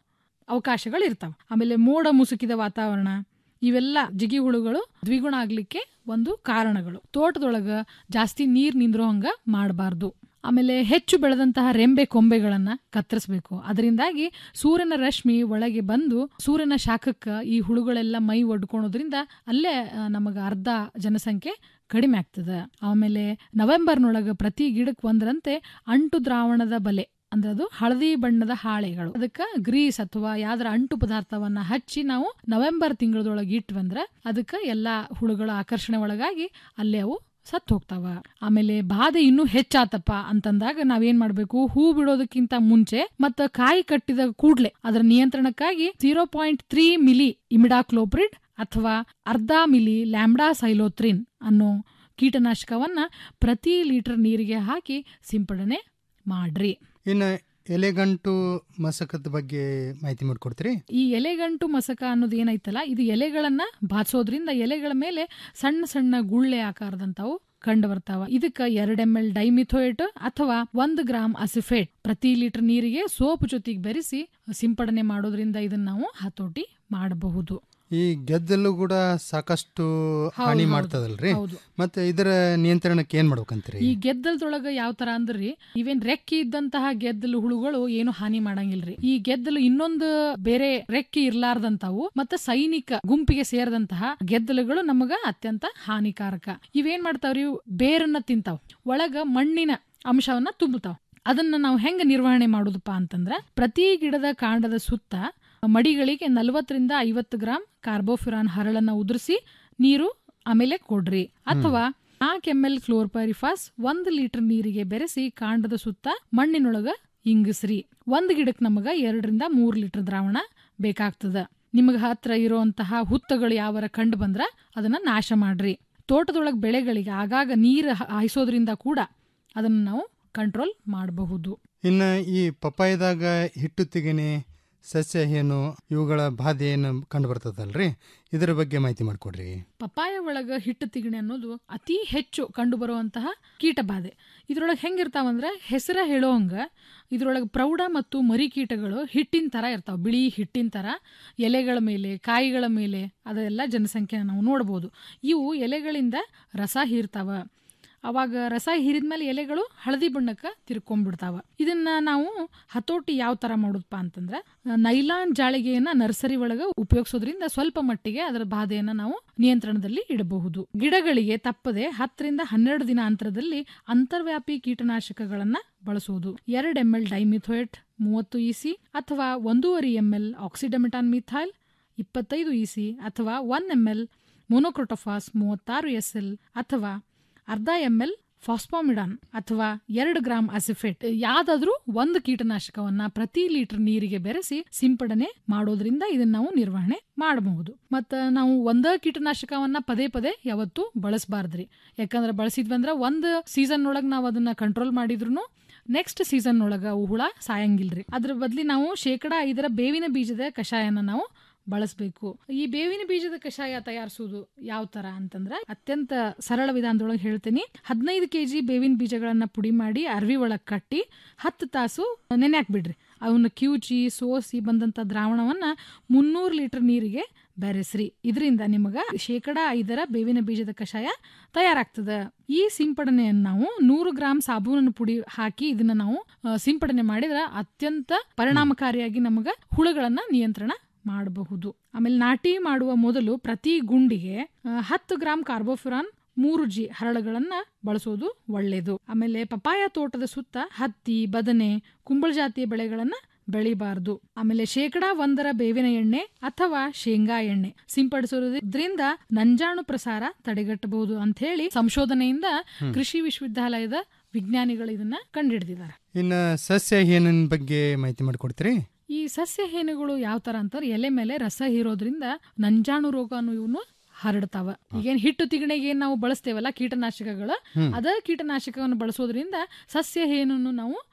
ಅವಕಾಶಗಳು ಇರ್ತಾವ ಆಮೇಲೆ ಮೋಡ ಮುಸುಕಿದ ವಾತಾವರಣ ಇವೆಲ್ಲ ಜಿಗಿ ಹುಳುಗಳು ದ್ವಿಗುಣ ಆಗ್ಲಿಕ್ಕೆ ಒಂದು ಕಾರಣಗಳು ತೋಟದೊಳಗ ಜಾಸ್ತಿ ನೀರ್ ನಿಂದ್ರೋ ಹಂಗ ಮಾಡಬಾರ್ದು ಆಮೇಲೆ ಹೆಚ್ಚು ಬೆಳೆದಂತಹ ರೆಂಬೆ ಕೊಂಬೆಗಳನ್ನ ಕತ್ತರಿಸಬೇಕು ಅದರಿಂದಾಗಿ ಸೂರ್ಯನ ರಶ್ಮಿ ಒಳಗೆ ಬಂದು ಸೂರ್ಯನ ಶಾಖಕ್ಕೆ ಈ ಹುಳುಗಳೆಲ್ಲ ಮೈ ಒಡ್ಕೊಳೋದ್ರಿಂದ ಅಲ್ಲೇ ನಮಗೆ ಅರ್ಧ ಜನಸಂಖ್ಯೆ ಕಡಿಮೆ ಆಗ್ತದೆ ಆಮೇಲೆ ನವೆಂಬರ್ನೊಳಗೆ ಪ್ರತಿ ಗಿಡಕ್ಕೆ ಒಂದರಂತೆ ಅಂಟು ದ್ರಾವಣದ ಬಲೆ ಅಂದ್ರೆ ಅದು ಹಳದಿ ಬಣ್ಣದ ಹಾಳೆಗಳು ಅದಕ್ಕ ಗ್ರೀಸ್ ಅಥವಾ ಯಾವ್ದಾರ ಅಂಟು ಪದಾರ್ಥವನ್ನ ಹಚ್ಚಿ ನಾವು ನವೆಂಬರ್ ತಿಂಗಳದೊಳಗೆ ಇಟ್ವಂದ್ರ ಅದಕ್ಕ ಎಲ್ಲಾ ಹುಳುಗಳ ಆಕರ್ಷಣೆ ಒಳಗಾಗಿ ಅಲ್ಲೇ ಅವು ಸತ್ತು ಹೋಗ್ತಾವ ಆಮೇಲೆ ಬಾಧೆ ಇನ್ನೂ ಹೆಚ್ಚಾತಪ್ಪ ಅಂತಂದಾಗ ನಾವೇನ್ ಮಾಡ್ಬೇಕು ಹೂ ಬಿಡೋದಕ್ಕಿಂತ ಮುಂಚೆ ಮತ್ತ ಕಾಯಿ ಕಟ್ಟಿದ ಕೂಡ್ಲೆ ಅದರ ನಿಯಂತ್ರಣಕ್ಕಾಗಿ zero point three milli imidacloprid ಅಥವಾ ಅರ್ಧ ಮಿಲಿ ಲ್ಯಾಂಬ್ಡಾ ಸೈಲೋತ್ರಿನ್ ಅನ್ನೋ ಕೀಟನಾಶಕವನ್ನ ಪ್ರತಿ ಲೀಟರ್ ನೀರಿಗೆ ಹಾಕಿ ಸಿಂಪಡಣೆ ಮಾಡ್ರಿ ಇನ್ನು ಎಲೆಗಂಟು ಮಸಕದ ಬಗ್ಗೆ ಮಾಹಿತಿ ಮಾಡಿಕೊಡ್ತೀರಿ ಈ ಎಲೆಗಂಟು ಮಸಕ ಅನ್ನೋದು ಏನೈತಲ್ಲ ಇದು ಎಲೆಗಳನ್ನ ಬಾಚೋದ್ರಿಂದ ಎಲೆಗಳ ಮೇಲೆ ಸಣ್ಣ ಸಣ್ಣ ಗುಳ್ಳೆ ಆಕಾರದಂತಾವು ಕಂಡು ಬರ್ತಾವ ಇದಕ್ಕ ಎರಡ್ ಎಂ ಎಲ್ ಡೈಮಿಥೋಯೇಟ್ ಅಥವಾ ಒಂದ್ ಗ್ರಾಮ್ ಅಸಿಫೇಟ್ ಪ್ರತಿ ಲೀಟರ್ ನೀರಿಗೆ ಸೋಪ್ ಜೊತೆಗೆ ಬೆರೆಸಿ ಸಿಂಪಡಣೆ ಮಾಡೋದ್ರಿಂದ ಇದನ್ನ ನಾವು ಹತೋಟಿ ಮಾಡಬಹುದು ಈ ಗೆದ್ದಲು ಕೂಡ ಸಾಕಷ್ಟು ಹಾನಿ ಹೌದು, ಮಾಡ್ತದಲ್ರಿ ಹೌದು. ಮತ್ತೆ ಇದರ ನಿಯಂತ್ರಣಕ್ಕೆ ಏನ್ ಮಾಡ್ಬೇಕಂತೀರಿ ಈ ಗೆದ್ದಲದೊಳಗ ಯಾವ ತರ ಅಂದ್ರಿ ಇವೇನ್ ರೆಕ್ಕೆ ಇದ್ದಂತಹ ಗೆದ್ದಲು ಹುಳುಗಳು ಏನು ಹಾನಿ ಮಾಡಂಗಿಲ್ರಿ ಈ ಗೆದ್ದಲು ಇನ್ನೊಂದು ಬೇರೆ ರೆಕ್ಕೆ ಇರ್ಲಾರ್ದಂತಾವು ಮತ್ತೆ ಸೈನಿಕ ಗುಂಪಿಗೆ ಸೇರಿದಂತಹ ಗೆದ್ದಲುಗಳು ನಮಗ ಅತ್ಯಂತ ಹಾನಿಕಾರಕ ಇವೇನ್ ಮಾಡ್ತಾವ್ರಿ ಇವು ಬೇರನ್ನ ತಿಂತಾವ್ ಒಳಗ ಮಣ್ಣಿನ ಅಂಶವನ್ನ ತುಂಬುತ್ತಾವ್ ಅದನ್ನ ನಾವು ಹೆಂಗ ನಿರ್ವಹಣೆ ಮಾಡುದಪ್ಪ ಅಂತಂದ್ರ ಪ್ರತಿ ಗಿಡದ ಕಾಂಡದ ಸುತ್ತ ಮಡಿಗಳಿಗೆ ನಲವತ್ತರಿಂದ ಐವತ್ತು ಗ್ರಾಂ ಕಾರ್ಬೋಫಿರಾನ್ ಹರಳನ್ನ ಉದುರಿಸಿ ನೀರು ಆಮೇಲೆ ಕೊಡ್ರಿ ಅಥವಾ ನಾಲ್ಕು ಎಂ ಎಲ್ ಕ್ಲೋರ್ಪರಿಫಾಸ್ ಒಂದು ಲೀಟರ್ ನೀರಿಗೆ ಬೆರೆಸಿ ಕಾಂಡದ ಸುತ್ತ ಮಣ್ಣಿನೊಳಗ ಇಂಗಿಸ್ರಿ ಒಂದ್ ಗಿಡಕ್ಕೆ ನಮಗ ಎರಡರಿಂದ ಮೂರ್ ಲೀಟರ್ ದ್ರಾವಣ ಬೇಕಾಗ್ತದ ನಿಮಗ ಹತ್ರ ಇರುವಂತಹ ಹುತ್ತಗಳು ಯಾವರ ಕಂಡು ಬಂದ್ರ ಅದನ್ನ ನಾಶ ಮಾಡ್ರಿ ತೋಟದೊಳಗ ಬೆಳೆಗಳಿಗೆ ಆಗಾಗ ನೀರು ಹ- ಹಾಯಿಸೋದ್ರಿಂದ ಕೂಡ ಅದನ್ನ ನಾವು ಕಂಟ್ರೋಲ್ ಮಾಡಬಹುದು ಇನ್ನು ಈ ಪಪ್ಪಾಯದಾಗ ಹಿಟ್ಟು ತೆಗೆನೆ ಸಸ್ಯ ಏನು ಇವುಗಳ ಬಾಧೆ ಏನು ಕಂಡು ಬರ್ತದಲ್ರಿ ಇದರ ಬಗ್ಗೆ ಮಾಹಿತಿ ಮಾಡಿಕೊಡ್ರಿ ಪಪಾಯ ಒಳಗ ಹಿಟ್ಟು ತಿಗಣೆ ಅನ್ನೋದು ಅತಿ ಹೆಚ್ಚು ಕಂಡು ಬರುವಂತಹ ಕೀಟ ಬಾಧೆ ಇದ್ರೊಳಗೆ ಹೆಂಗಿರ್ತಾವಂದ್ರೆ ಹೆಸರ ಹೇಳೋಂಗ ಇದ್ರೊಳಗೆ ಪ್ರೌಢ ಮತ್ತು ಮರಿ ಕೀಟಗಳು ಹಿಟ್ಟಿನ ತರ ಇರ್ತಾವ ಬಿಳಿ ಹಿಟ್ಟಿನ ತರ ಎಲೆಗಳ ಮೇಲೆ ಕಾಯಿಗಳ ಮೇಲೆ ಅದೆಲ್ಲ ಜನಸಂಖ್ಯೆ ನಾವು ನೋಡ್ಬೋದು ಇವು ಎಲೆಗಳಿಂದ ರಸ ಹೀರ್ತಾವ ಅವಾಗ ರಸ ಹೀರಿದ್ಮೇಲೆ ಎಲೆಗಳು ಹಳದಿ ಬಣ್ಣಕ್ಕೆ ತಿರ್ಕೊಂಡ್ಬಿಡ್ತಾವ ಇದನ್ನ ನಾವು ಹತೋಟಿ ಯಾವ ತರ ಮಾಡುದಪ್ಪ ಅಂತಂದ್ರ ನೈಲಾನ್ ಜಾಳಿಗೆಯನ್ನ ನರ್ಸರಿ ಒಳಗ ಉಪಯೋಗಿಸೋದ್ರಿಂದ ಸ್ವಲ್ಪ ಮಟ್ಟಿಗೆ ಅದರ ಬಾಧೆಯನ್ನ ನಾವು ನಿಯಂತ್ರಣದಲ್ಲಿ ಇಡಬಹುದು ಗಿಡಗಳಿಗೆ ತಪ್ಪದೆ ಹತ್ತರಿಂದ ಹನ್ನೆರಡು ದಿನ ಅಂತರದಲ್ಲಿ ಅಂತರ್ವ್ಯಾಪಿ ಕೀಟನಾಶಕಗಳನ್ನ ಬಳಸುವುದು ಎರಡು ಎಂ ಎಲ್ ಡೈಮಿಥೋಯೇಟ್ ಮೂವತ್ತು ಇಸಿ ಅಥವಾ ಒಂದೂವರೆ ಎಂ ಎಲ್ ಆಕ್ಸಿಡಮಿಟಾನ್ ಮಿಥೈಲ್ ಇಪ್ಪತ್ತೈದು ಇಸಿ ಅಥವಾ ಒನ್ ಎಂ ಎಲ್ ಮೊನೊಕ್ರೋಟೋಫಾಸ್ ಮೂವತ್ತಾರು ಎಸ್ ಎಲ್ ಅಥವಾ ಅರ್ಧ ಎಂ ಎಲ್ ಫಾಸ್ಫಾಮಿಡಾನ್ ಅಥವಾ ಎರಡು ಗ್ರಾಂ ಅಸಿಫೇಟ್ ಯಾವ್ದಾದ್ರೂ ಒಂದು ಕೀಟನಾಶಕವನ್ನ ಪ್ರತಿ ಲೀಟರ್ ನೀರಿಗೆ ಬೆರೆಸಿ ಸಿಂಪಡಣೆ ಮಾಡೋದ್ರಿಂದ ಇದನ್ನ ನಾವು ನಿರ್ವಹಣೆ ಮಾಡಬಹುದು ಮತ್ತ ನಾವು ಒಂದ ಕೀಟನಾಶಕವನ್ನ ಪದೇ ಪದೇ ಯಾವತ್ತೂ ಬಳಸಬಾರ್ದ್ರಿ ಯಾಕಂದ್ರೆ ಬಳಸಿದ್ವಂದ್ರ ಒಂದ್ ಸೀಸನ್ ಒಳಗ್ ನಾವು ಅದನ್ನ ಕಂಟ್ರೋಲ್ ಮಾಡಿದ್ರು ನೆಕ್ಸ್ಟ್ ಸೀಸನ್ ಒಳಗ ಅವು ಹುಳ ಸಾಯಂಗಿಲ್ರಿ ಅದ್ರ ಬದ್ಲಿ ನಾವು ಶೇಕಡ ಐದರ ಬೇವಿನ ಬೀಜದ ಕಷಾಯನ ನಾವು ಬಳಸಬೇಕು ಈ ಬೇವಿನ ಬೀಜದ ಕಷಾಯ ತಯಾರಿಸುವುದು ಯಾವ ತರ ಅಂತಂದ್ರೆ ಅತ್ಯಂತ ಸರಳ ವಿಧಾನದೊಳಗೆ ಹೇಳ್ತೀನಿ ಹದಿನೈದು ಕೆಜಿ ಬೇವಿನ ಬೀಜಗಳನ್ನ ಪುಡಿ ಮಾಡಿ ಅರ್ವಿ ಒಳಗ್ ಕಟ್ಟಿ ಹತ್ತು ತಾಸು ನೆನೆ ಹಾಕ್ಬಿಡ್ರಿ ಅವನ್ನ ಕಿವುಚಿ ಸೋಸಿ ಬಂದಂತ ದ್ರಾವಣವನ್ನ ಮುನ್ನೂರು ಲೀಟರ್ ನೀರಿಗೆ ಬೆರೆಸ್ರಿ ಇದರಿಂದ ನಿಮಗ ಶೇಕಡ ಐದರ ಬೇವಿನ ಬೀಜದ ಕಷಾಯ ತಯಾರಾಗ್ತದ ಈ ಸಿಂಪಡಣೆಯನ್ನು ನಾವು ನೂರು ಗ್ರಾಂ ಸಾಬೂನನ್ನು ಪುಡಿ ಹಾಕಿ ಇದನ್ನ ನಾವು ಆ, ಸಿಂಪಡಣೆ ಮಾಡಿದ್ರೆ ಅತ್ಯಂತ ಪರಿಣಾಮಕಾರಿಯಾಗಿ ನಮಗ ಹುಳುಗಳನ್ನ ನಿಯಂತ್ರಣ ಮಾಡಬಹುದು ಆಮೇಲೆ ನಾಟಿ ಮಾಡುವ ಮೊದಲು ಪ್ರತಿ ಗುಂಡಿಗೆ ಆ, ಹತ್ತು ಗ್ರಾಂ ಕಾರ್ಬೋಫಿರಾನ್ ಮೂರು ಜಿ ಹರಳುಗಳನ್ನ ಬಳಸೋದು ಒಳ್ಳೆಯದು ಆಮೇಲೆ ಪಪಾಯ ತೋಟದ ಸುತ್ತ ಹತ್ತಿ ಬದನೆ ಕುಂಬಳ ಜಾತಿಯ ಬೆಳೆಗಳನ್ನ ಬೆಳಿಬಾರ್ದು ಆಮೇಲೆ ಶೇಕಡಾ ಒಂದರ ಬೇವಿನ ಎಣ್ಣೆ ಅಥವಾ ಶೇಂಗಾ ಎಣ್ಣೆ ಸಿಂಪಡಿಸೋದ್ರಿಂದ ನಂಜಾಣು ಪ್ರಸಾರ ತಡೆಗಟ್ಟಬಹುದು ಅಂತ ಹೇಳಿ ಸಂಶೋಧನೆಯಿಂದ ಹ್ಮ್. ಕೃಷಿ ವಿಶ್ವವಿದ್ಯಾಲಯದ ವಿಜ್ಞಾನಿಗಳು ಇದನ್ನ ಕಂಡುಹಿಡಿದಿದ್ದಾರೆ ಇನ್ನು ಸಸ್ಯ ಏನಿನ ಬಗ್ಗೆ ಮಾಹಿತಿ ಮಾಡಿಕೊಡ್ತೀರಿ ಈ ಸಸ್ಯ ಹೇನುಗಳು ಯಾವ ತರ ಅಂತಾರೆ ಎಲೆ ಮೇಲೆ ರಸ ಹೀರೋದ್ರಿಂದ ನಂಜಾಣು ರೋಗ ಅನ್ನೋ ಇವನು ಹರಡ್ತಾವ ಈಗೇನ್ ಹಿಟ್ಟು ತಿಗಣೆಗೆ ಏನ್ ನಾವು ಬಳಸ್ತೇವಲ್ಲ ಕೀಟನಾಶಕಗಳು ಹ್ಮ್. ಅದ ಕೀಟನಾಶಕವನ್ನು ಬಳಸೋದ್ರಿಂದ ಸಸ್ಯ ಹೇನನ್ನು ನಾವು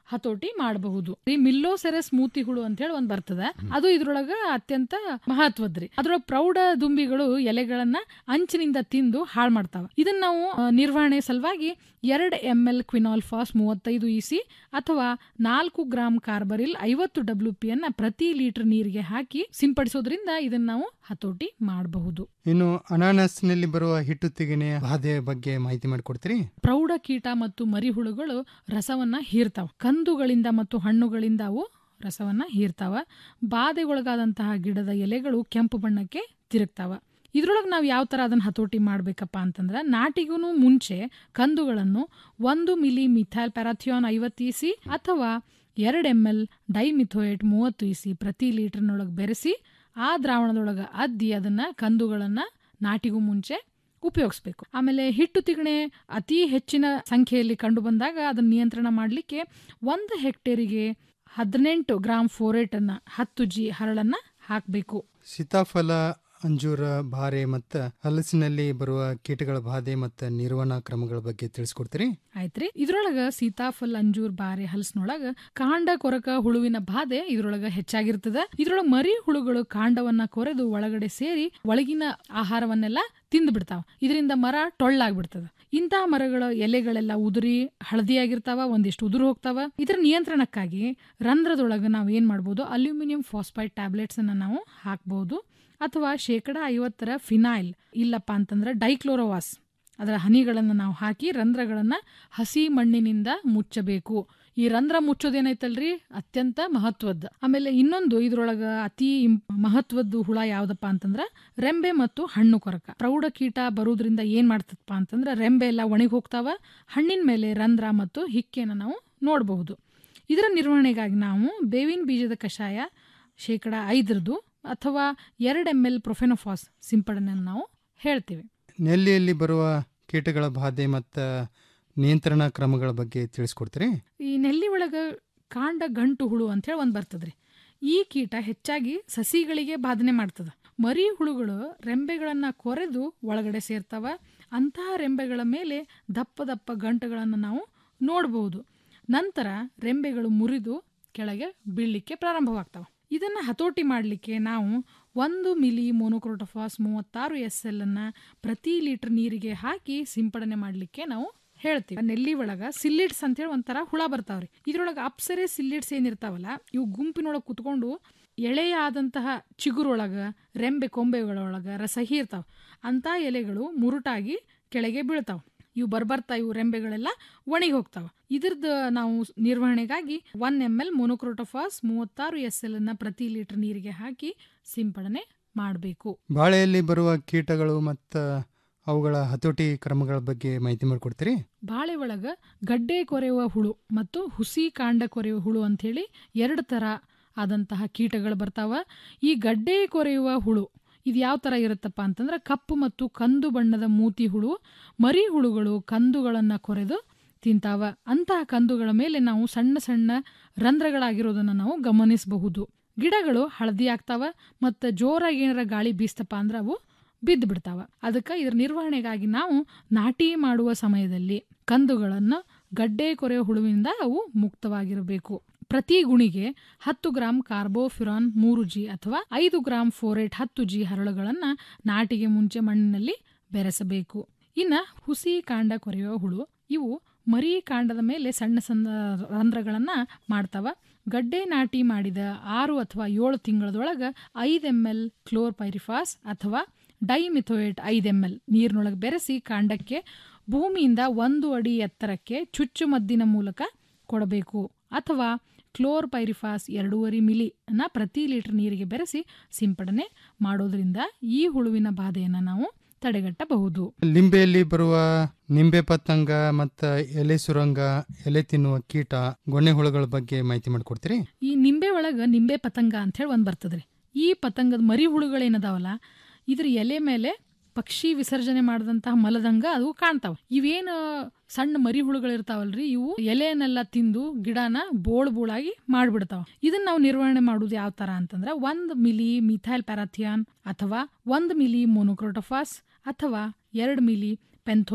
ಹತೋಟಿ ಮಾಡಬಹುದು ಈ ಮಿಲ್ಲೋಸೆರಸ್ ಮೂತಿ ಹುಳು ಅಂತ ಹೇಳಿ ಒಂದ್ ಬರ್ತದ ಅದು ಇದ್ರೊಳಗ ಅತ್ಯಂತ ಮಹತ್ವದ್ರಿ ಅದ್ರೊಳಗ ಪ್ರೌಢ ದುಂಬಿಗಳು ಎಲೆಗಳನ್ನ ಅಂಚಿನಿಂದ ತಿಂದು ಹಾಳು ಮಾಡ್ತಾವ ಇದನ್ನ ನಾವು ಆ, ನಿರ್ವಹಣೆ ಸಲುವಾಗಿ ಎರಡ್ ಎಂ ಎಲ್ ಕ್ವಿನಾಲ್ಫಾಸ್ ಮೂವತ್ತೈದು ಇಸಿ ಅಥವಾ ನಾಲ್ಕು ಗ್ರಾಂ ಕಾರ್ಬರಿಲ್ ಐವತ್ತು ಡಬ್ಲ್ಯೂ ಪಿ ಅನ್ನ ಪ್ರತಿ ಲೀಟರ್ ನೀರಿಗೆ ಹಾಕಿ ಸಿಂಪಡಿಸೋದ್ರಿಂದ ಇದನ್ನ ನಾವು ಹತೋಟಿ ಮಾಡಬಹುದು ಇನ್ನು ಅನಾನಸ್ನಲ್ಲಿ ಬರುವ ಹಿಟ್ಟು ತೆಗೆನೆ ಬಾಧೆಯ ಬಗ್ಗೆ ಮಾಹಿತಿ ಮಾಡಿಕೊಡ್ತೀರಿ ಪ್ರೌಢ ಕೀಟ ಮತ್ತು ಮರಿಹುಳುಗಳು ರಸವನ್ನ ಹೀರ್ತಾವ ಕಂದುಗಳಿಂದ ಮತ್ತು ಹಣ್ಣುಗಳಿಂದ ಅವು ರಸವನ್ನ ಹೀರ್ತಾವ ಬಾಧೆಗೊಳಗಾದಂತಹ ಗಿಡದ ಎಲೆಗಳು ಕೆಂಪು ಬಣ್ಣಕ್ಕೆ ತಿರುಗ್ತಾವ ಇದ್ರೊಳಗೆ ನಾವು ಯಾವ ಥರ ಅದನ್ನು ಹತೋಟಿ ಮಾಡಬೇಕಪ್ಪ ಅಂತಂದ್ರೆ ನಾಟಿಗೂ ಮುಂಚೆ ಕಂದುಗಳನ್ನು ಒಂದು ಮಿಲಿ ಮಿಥೈಲ್ ಪ್ಯಾರಾಥಿಯಾನ್ ಐವತ್ತು ಇಸಿ ಅಥವಾ ಎರಡು ಎಮ್ ಎಲ್ ಡೈಮಿಥೋಯೇಟ್ ಮೂವತ್ತು ಇಸಿ ಪ್ರತಿ ಲೀಟರ್ನೊಳಗೆ ಬೆರೆಸಿ ಆ ದ್ರಾವಣದೊಳಗೆ ಅದ್ದಿ ಅದನ್ನ ಕಂದುಗಳನ್ನ ನಾಟಿಗೂ ಮುಂಚೆ ಉಪಯೋಗಿಸ್ಬೇಕು ಆಮೇಲೆ ಹಿಟ್ಟು ತಿಗಣೆ ಅತಿ ಹೆಚ್ಚಿನ ಸಂಖ್ಯೆಯಲ್ಲಿ ಕಂಡು ಬಂದಾಗ ಅದನ್ನ ನಿಯಂತ್ರಣ ಮಾಡಲಿಕ್ಕೆ ಒಂದು ಹೆಕ್ಟೇರಿಗೆ ಹದಿನೆಂಟು ಗ್ರಾಂ ಫೋರೇಟ್ ಅನ್ನ ಹತ್ತು ಜಿ ಹರಳನ್ನ ಹಾಕಬೇಕು ಸೀತಾಫಲ ಅಂಜೂರ ಬಾರೆ ಮತ್ತು ಹಲಸಿನಲ್ಲಿ ಬರುವ ಕೀಟಗಳ ಬಾಧೆ ಮತ್ತು ನಿರ್ವಹಣಾ ಕ್ರಮಗಳ ಬಗ್ಗೆ ತಿಳಿಸ್ಕೊಡ್ತೀರಿ ಆಯ್ತ್ರಿ ಇದ್ರೊಳಗ ಸೀತಾಫಲ್ ಅಂಜೂರ್ ಬಾರೆ ಹಲಸಿನೊಳಗ ಕಾಂಡ ಕೊರಕ ಹುಳುವಿನ ಬಾಧೆ ಇದ್ರೊಳಗ ಹೆಚ್ಚಾಗಿರ್ತದ ಇದ್ರೊಳಗ ಮರಿ ಹುಳುಗಳು ಕಾಂಡವನ್ನ ಕೊರೆದು ಒಳಗಡೆ ಸೇರಿ ಒಳಗಿನ ಆಹಾರವನ್ನೆಲ್ಲ ತಿಂದು ಬಿಡ್ತಾವ ಇದರಿಂದ ಮರ ಟೊಳ್ಳಾಗ್ಬಿಡ್ತದ ಇಂತಹ ಮರಗಳ ಎಲೆಗಳೆಲ್ಲ ಉದುರಿ ಹಳದಿಯಾಗಿರ್ತಾವ ಒಂದಿಷ್ಟು ಉದುರು ಹೋಗ್ತಾವ ಇದರ ನಿಯಂತ್ರಣಕ್ಕಾಗಿ ರಂಧ್ರದೊಳಗ ನಾವು ಏನ್ ಮಾಡ್ಬೋದು ಅಲ್ಯೂಮಿನಿಯಂ ಫಾಸ್ಫೈಡ್ ಟ್ಯಾಬ್ಲೆಟ್ಸ್ ಅನ್ನ ನಾವು ಹಾಕ್ಬಹುದು ಅಥವಾ ಶೇಕಡ ಐವತ್ತರ ಫಿನಾಯ್ಲ್ ಇಲ್ಲಪ್ಪ ಅಂತಂದ್ರೆ ಡೈಕ್ಲೋರೋವಾಸ್ ಅದರ ಹನಿಗಳನ್ನು ನಾವು ಹಾಕಿ ರಂಧ್ರಗಳನ್ನ ಹಸಿ ಮಣ್ಣಿನಿಂದ ಮುಚ್ಚಬೇಕು ಈ ರಂಧ್ರ ಮುಚ್ಚೋದೇನೈತಲ್ರಿ ಅತ್ಯಂತ ಮಹತ್ವದ್ದು ಆಮೇಲೆ ಇನ್ನೊಂದು ಇದ್ರೊಳಗ ಅತಿ ಇಂ- ಮಹತ್ವದ್ದು ಹುಳ ಯಾವ್ದಪ್ಪ ಅಂತಂದ್ರ ರೆಂಬೆ ಮತ್ತು ಹಣ್ಣು ಕೊರಕ ಪ್ರೌಢ ಕೀಟ ಬರುವುದರಿಂದ ಏನ್ ಮಾಡ್ತದಪ್ಪ ಅಂತಂದ್ರ ರೆಂಬೆ ಎಲ್ಲ ಒಣಗಿ ಹೋಗ್ತಾವ ಹಣ್ಣಿನ ಮೇಲೆ ರಂಧ್ರ ಮತ್ತು ಹಿಕ್ಕೆನ ನಾವು ನೋಡಬಹುದು ಇದರ ನಿರ್ವಹಣೆಗಾಗಿ ನಾವು ಬೇವಿನ ಬೀಜದ ಕಷಾಯ ಶೇಕಡ ಐದರದು ಅಥವಾ ಎರಡು ಎಮ್ ಎಲ್ ಪ್ರೊಫೆನೋಫಾಸ್ ಸಿಂಪಡಣೆಯನ್ನು ನಾವು ಹೇಳ್ತೀವಿ ನೆಲ್ಲಿಯಲ್ಲಿ ಬರುವ ಕೀಟಗಳ ಬಾಧೆ ಮತ್ತು ನಿಯಂತ್ರಣ ಕ್ರಮಗಳ ಬಗ್ಗೆ ತಿಳಿಸ್ಕೊಡ್ತೀರಿ ಈ ನೆಲ್ಲಿ ಒಳಗ ಕಾಂಡ ಗಂಟು ಹುಳು ಅಂತೇಳಿ ಒಂದು ಬರ್ತದ್ರಿ ಈ ಕೀಟ ಹೆಚ್ಚಾಗಿ ಸಸಿಗಳಿಗೆ ಬಾಧನೆ ಮಾಡ್ತದ ಮರಿ ಹುಳುಗಳು ರೆಂಬೆಗಳನ್ನ ಕೊರೆದು ಒಳಗಡೆ ಸೇರ್ತಾವ ಅಂತಹ ರೆಂಬೆಗಳ ಮೇಲೆ ದಪ್ಪ ದಪ್ಪ ಗಂಟುಗಳನ್ನು ನಾವು ನೋಡಬಹುದು ನಂತರ ರೆಂಬೆಗಳು ಮುರಿದು ಕೆಳಗೆ ಬೀಳಲಿಕ್ಕೆ ಪ್ರಾರಂಭವಾಗ್ತಾವ ಇದನ್ನ ಹತೋಟಿ ಮಾಡಲಿಕ್ಕೆ ನಾವು ಒಂದು ಮಿಲಿ ಮೋನೋಕ್ರೋಟೋಫಾಸ್ ಮೂವತ್ತಾರು ಎಸ್ ಎಲ್ ಅನ್ನ ಪ್ರತಿ ಲೀಟರ್ ನೀರಿಗೆ ಹಾಕಿ ಸಿಂಪಡಣೆ ಮಾಡಲಿಕ್ಕೆ ನಾವು ಹೇಳ್ತೀವಿ ನೆಲ್ಲಿ ಒಳಗ ಸಿಲ್ಲಿಡ್ಸ್ ಅಂತೇಳಿ ಒಂಥರ ಹುಳ ಬರ್ತಾವ್ರಿ ಇದ್ರೊಳಗ ಅಪ್ಸರೆ ಸಿಲ್ಲಿಡ್ಸ್ ಏನಿರ್ತಾವಲ್ಲ ಇವು ಗುಂಪಿನೊಳಗೆ ಕುತ್ಕೊಂಡು ಎಳೆಯಾದಂತಹ ಚಿಗುರೊಳಗ ರೆಂಬೆ ಕೊಂಬೆಗಳೊಳಗ ರಸ ಹೀರ್ತಾವ ಅಂತ ಎಲೆಗಳು ಮುರುಟಾಗಿ ಕೆಳಗೆ ಬೀಳ್ತಾವ ಇವು ಬರ್ಬರ್ತಾ ಇವು ರೆಂಬೆಗಳೆಲ್ಲ ಒಣಗಿ ಹೋಗ್ತಾವ ಇದ್ರದ್ದು ನಾವು ನಿರ್ವಹಣೆಗಾಗಿ ಒನ್ ಎಮ್ ಎಲ್ ಮೊನೊಕ್ರೋಟೋಫಾಸ್ ಮೂವತ್ತಾರು ಎಸ್ ಎಲ್ ಅನ್ನ ಪ್ರತಿ ಲೀಟರ್ ನೀರಿಗೆ ಹಾಕಿ ಸಿಂಪಡಣೆ ಮಾಡಬೇಕು ಬಾಳೆಯಲ್ಲಿ ಬರುವ ಕೀಟಗಳು ಮತ್ತು ಅವುಗಳ ಹತೋಟಿ ಕ್ರಮಗಳ ಬಗ್ಗೆ ಮಾಹಿತಿ ಮಾಡಿಕೊಡ್ತೀರಿ ಬಾಳೆ ಒಳಗ ಗಡ್ಡೆ ಕೊರೆಯುವ ಹುಳು ಮತ್ತು ಹುಸಿ ಕಾಂಡ ಕೊರೆಯುವ ಹುಳು ಅಂಥೇಳಿ ಎರಡು ಥರ ಆದಂತಹ ಕೀಟಗಳು ಬರ್ತಾವ ಈ ಗಡ್ಡೆ ಕೊರೆಯುವ ಹುಳು ಇದು ಯಾವ ಥರ ಇರುತ್ತಪ್ಪ ಅಂತಂದ್ರೆ ಕಪ್ಪು ಮತ್ತು ಕಂದು ಬಣ್ಣದ ಮೂತಿ ಹುಳು ಮರಿ ಹುಳುಗಳು ಕಂದುಗಳನ್ನು ಕೊರೆದು ತಿಂತಾವ ಅಂತಹ ಕಂದುಗಳ ಮೇಲೆ ನಾವು ಸಣ್ಣ ಸಣ್ಣ ರಂಧ್ರಗಳಾಗಿರೋದನ್ನು ನಾವು ಗಮನಿಸಬಹುದು ಗಿಡಗಳು ಹಳದಿ ಆಗ್ತಾವ ಮತ್ತು ಜೋರಾಗಿ ಏನಾರ ಗಾಳಿ ಬೀಸ್ತಪ್ಪ ಅಂದ್ರೆ ಅವು ಬಿದ್ದು ಬಿಡ್ತಾವ ಅದಕ್ಕೆ ಇದರ ನಿರ್ವಹಣೆಗಾಗಿ ನಾವು ನಾಟಿ ಮಾಡುವ ಸಮಯದಲ್ಲಿ ಕಂದುಗಳನ್ನು ಗಡ್ಡೆ ಕೊರೆಯೋ ಹುಳುವಿನಿಂದ ಅವು ಮುಕ್ತವಾಗಿರಬೇಕು ಪ್ರತಿ ಗುಣಿಗೆ ಹತ್ತು ಗ್ರಾಂ ಕಾರ್ಬೋಫಿರಾನ್ ಮೂರು ಜಿ ಅಥವಾ ಐದು ಗ್ರಾಂ ಫೋರೇಟ್ ಹತ್ತು ಜಿ ಹರಳುಗಳನ್ನು ನಾಟಿಗೆ ಮುಂಚೆ ಮಣ್ಣಿನಲ್ಲಿ ಬೆರೆಸಬೇಕು ಇನ್ನ ಹುಸಿ ಕಾಂಡ ಕೊರೆಯುವ ಹುಳು ಇವು ಮರಿ ಕಾಂಡದ ಮೇಲೆ ಸಣ್ಣ ಸಣ್ಣ ರಂಧ್ರಗಳನ್ನ ಮಾಡ್ತಾವ ಗಡ್ಡೆ ನಾಟಿ ಮಾಡಿದ ಆರು ಅಥವಾ ಏಳು ತಿಂಗಳದೊಳಗೆ ಐದು ಎಮ್ ಎಲ್ ಕ್ಲೋರ್ ಪೈರಿಫಾಸ್ ಅಥವಾ ಡೈಮಿಥೋಯೇಟ್ ಐದು ಎಮ್ ಎಲ್ ನೀರಿನೊಳಗೆ ಬೆರೆಸಿ ಕಾಂಡಕ್ಕೆ ಭೂಮಿಯಿಂದ ಒಂದು ಅಡಿ ಎತ್ತರಕ್ಕೆ ಚುಚ್ಚುಮದ್ದಿನ ಮೂಲಕ ಕೊಡಬೇಕು ಅಥವಾ ಕ್ಲೋರ್ ಪೈರಿಫಾಸ್ ಎರಡೂವರೆ ಮಿಲಿ ಅನ್ನ ಪ್ರತಿ ಲೀಟರ್ ನೀರಿಗೆ ಬೆರೆಸಿ ಸಿಂಪಡಣೆ ಮಾಡೋದ್ರಿಂದ ಈ ಹುಳುವಿನ ಬಾಧೆಯನ್ನು ನಾವು ತಡೆಗಟ್ಟಬಹುದು ಲಿಂಬೆಯಲ್ಲಿ ಬರುವ ನಿಂಬೆ ಪತಂಗ ಮತ್ತು ಎಲೆ ಸುರಂಗ ಎಲೆ ತಿನ್ನುವ ಕೀಟ ಗೊಣ್ಣೆ ಹುಳುಗಳ ಬಗ್ಗೆ ಮಾಹಿತಿ ಮಾಡಿಕೊಡ್ತೀರಿ ಈ ನಿಂಬೆ ಒಳಗ ನಿಂಬೆ ಪತಂಗ ಅಂತ ಹೇಳಿ ಒಂದು ಬರ್ತದ್ರಿ ಈ ಪತಂಗದ ಮರಿ ಹುಳುಗಳೇನದಾವಲ್ಲ ಇದ್ರ ಎಲೆ ಮೇಲೆ ಪಕ್ಷಿ ವಿಸರ್ಜನೆ ಮಾಡಿದಂತಹ ಮಲದಂಗ ಅದು ಕಾಣ್ತಾವ ಇವೇನು ಸಣ್ಣ ಮರಿ ಹುಳುಗಳಿರ್ತಾವಲ್ರಿ ಇವು ಎಲೆಯನ್ನೆಲ್ಲ ತಿಂದು ಗಿಡನ ಬೋಳ್ ಬೋಳಾಗಿ ಮಾಡ್ಬಿಡ್ತಾವ ಇದನ್ನ ನಾವು ನಿರ್ವಹಣೆ ಮಾಡುದು ಯಾವ ತರ ಅಂತಂದ್ರೆ ಒಂದ್ ಮಿಲಿ ಮಿಥೈಲ್ ಪ್ಯಾರಾಥಿಯಾನ್ ಅಥವಾ ಒಂದ್ ಮಿಲಿ ಮೊನೊಕ್ರೋಟೋಫಾಸ್ ಅಥವಾ ಎರಡು ಮಿಲಿ ಪೆಂಥೋಯೇಟ್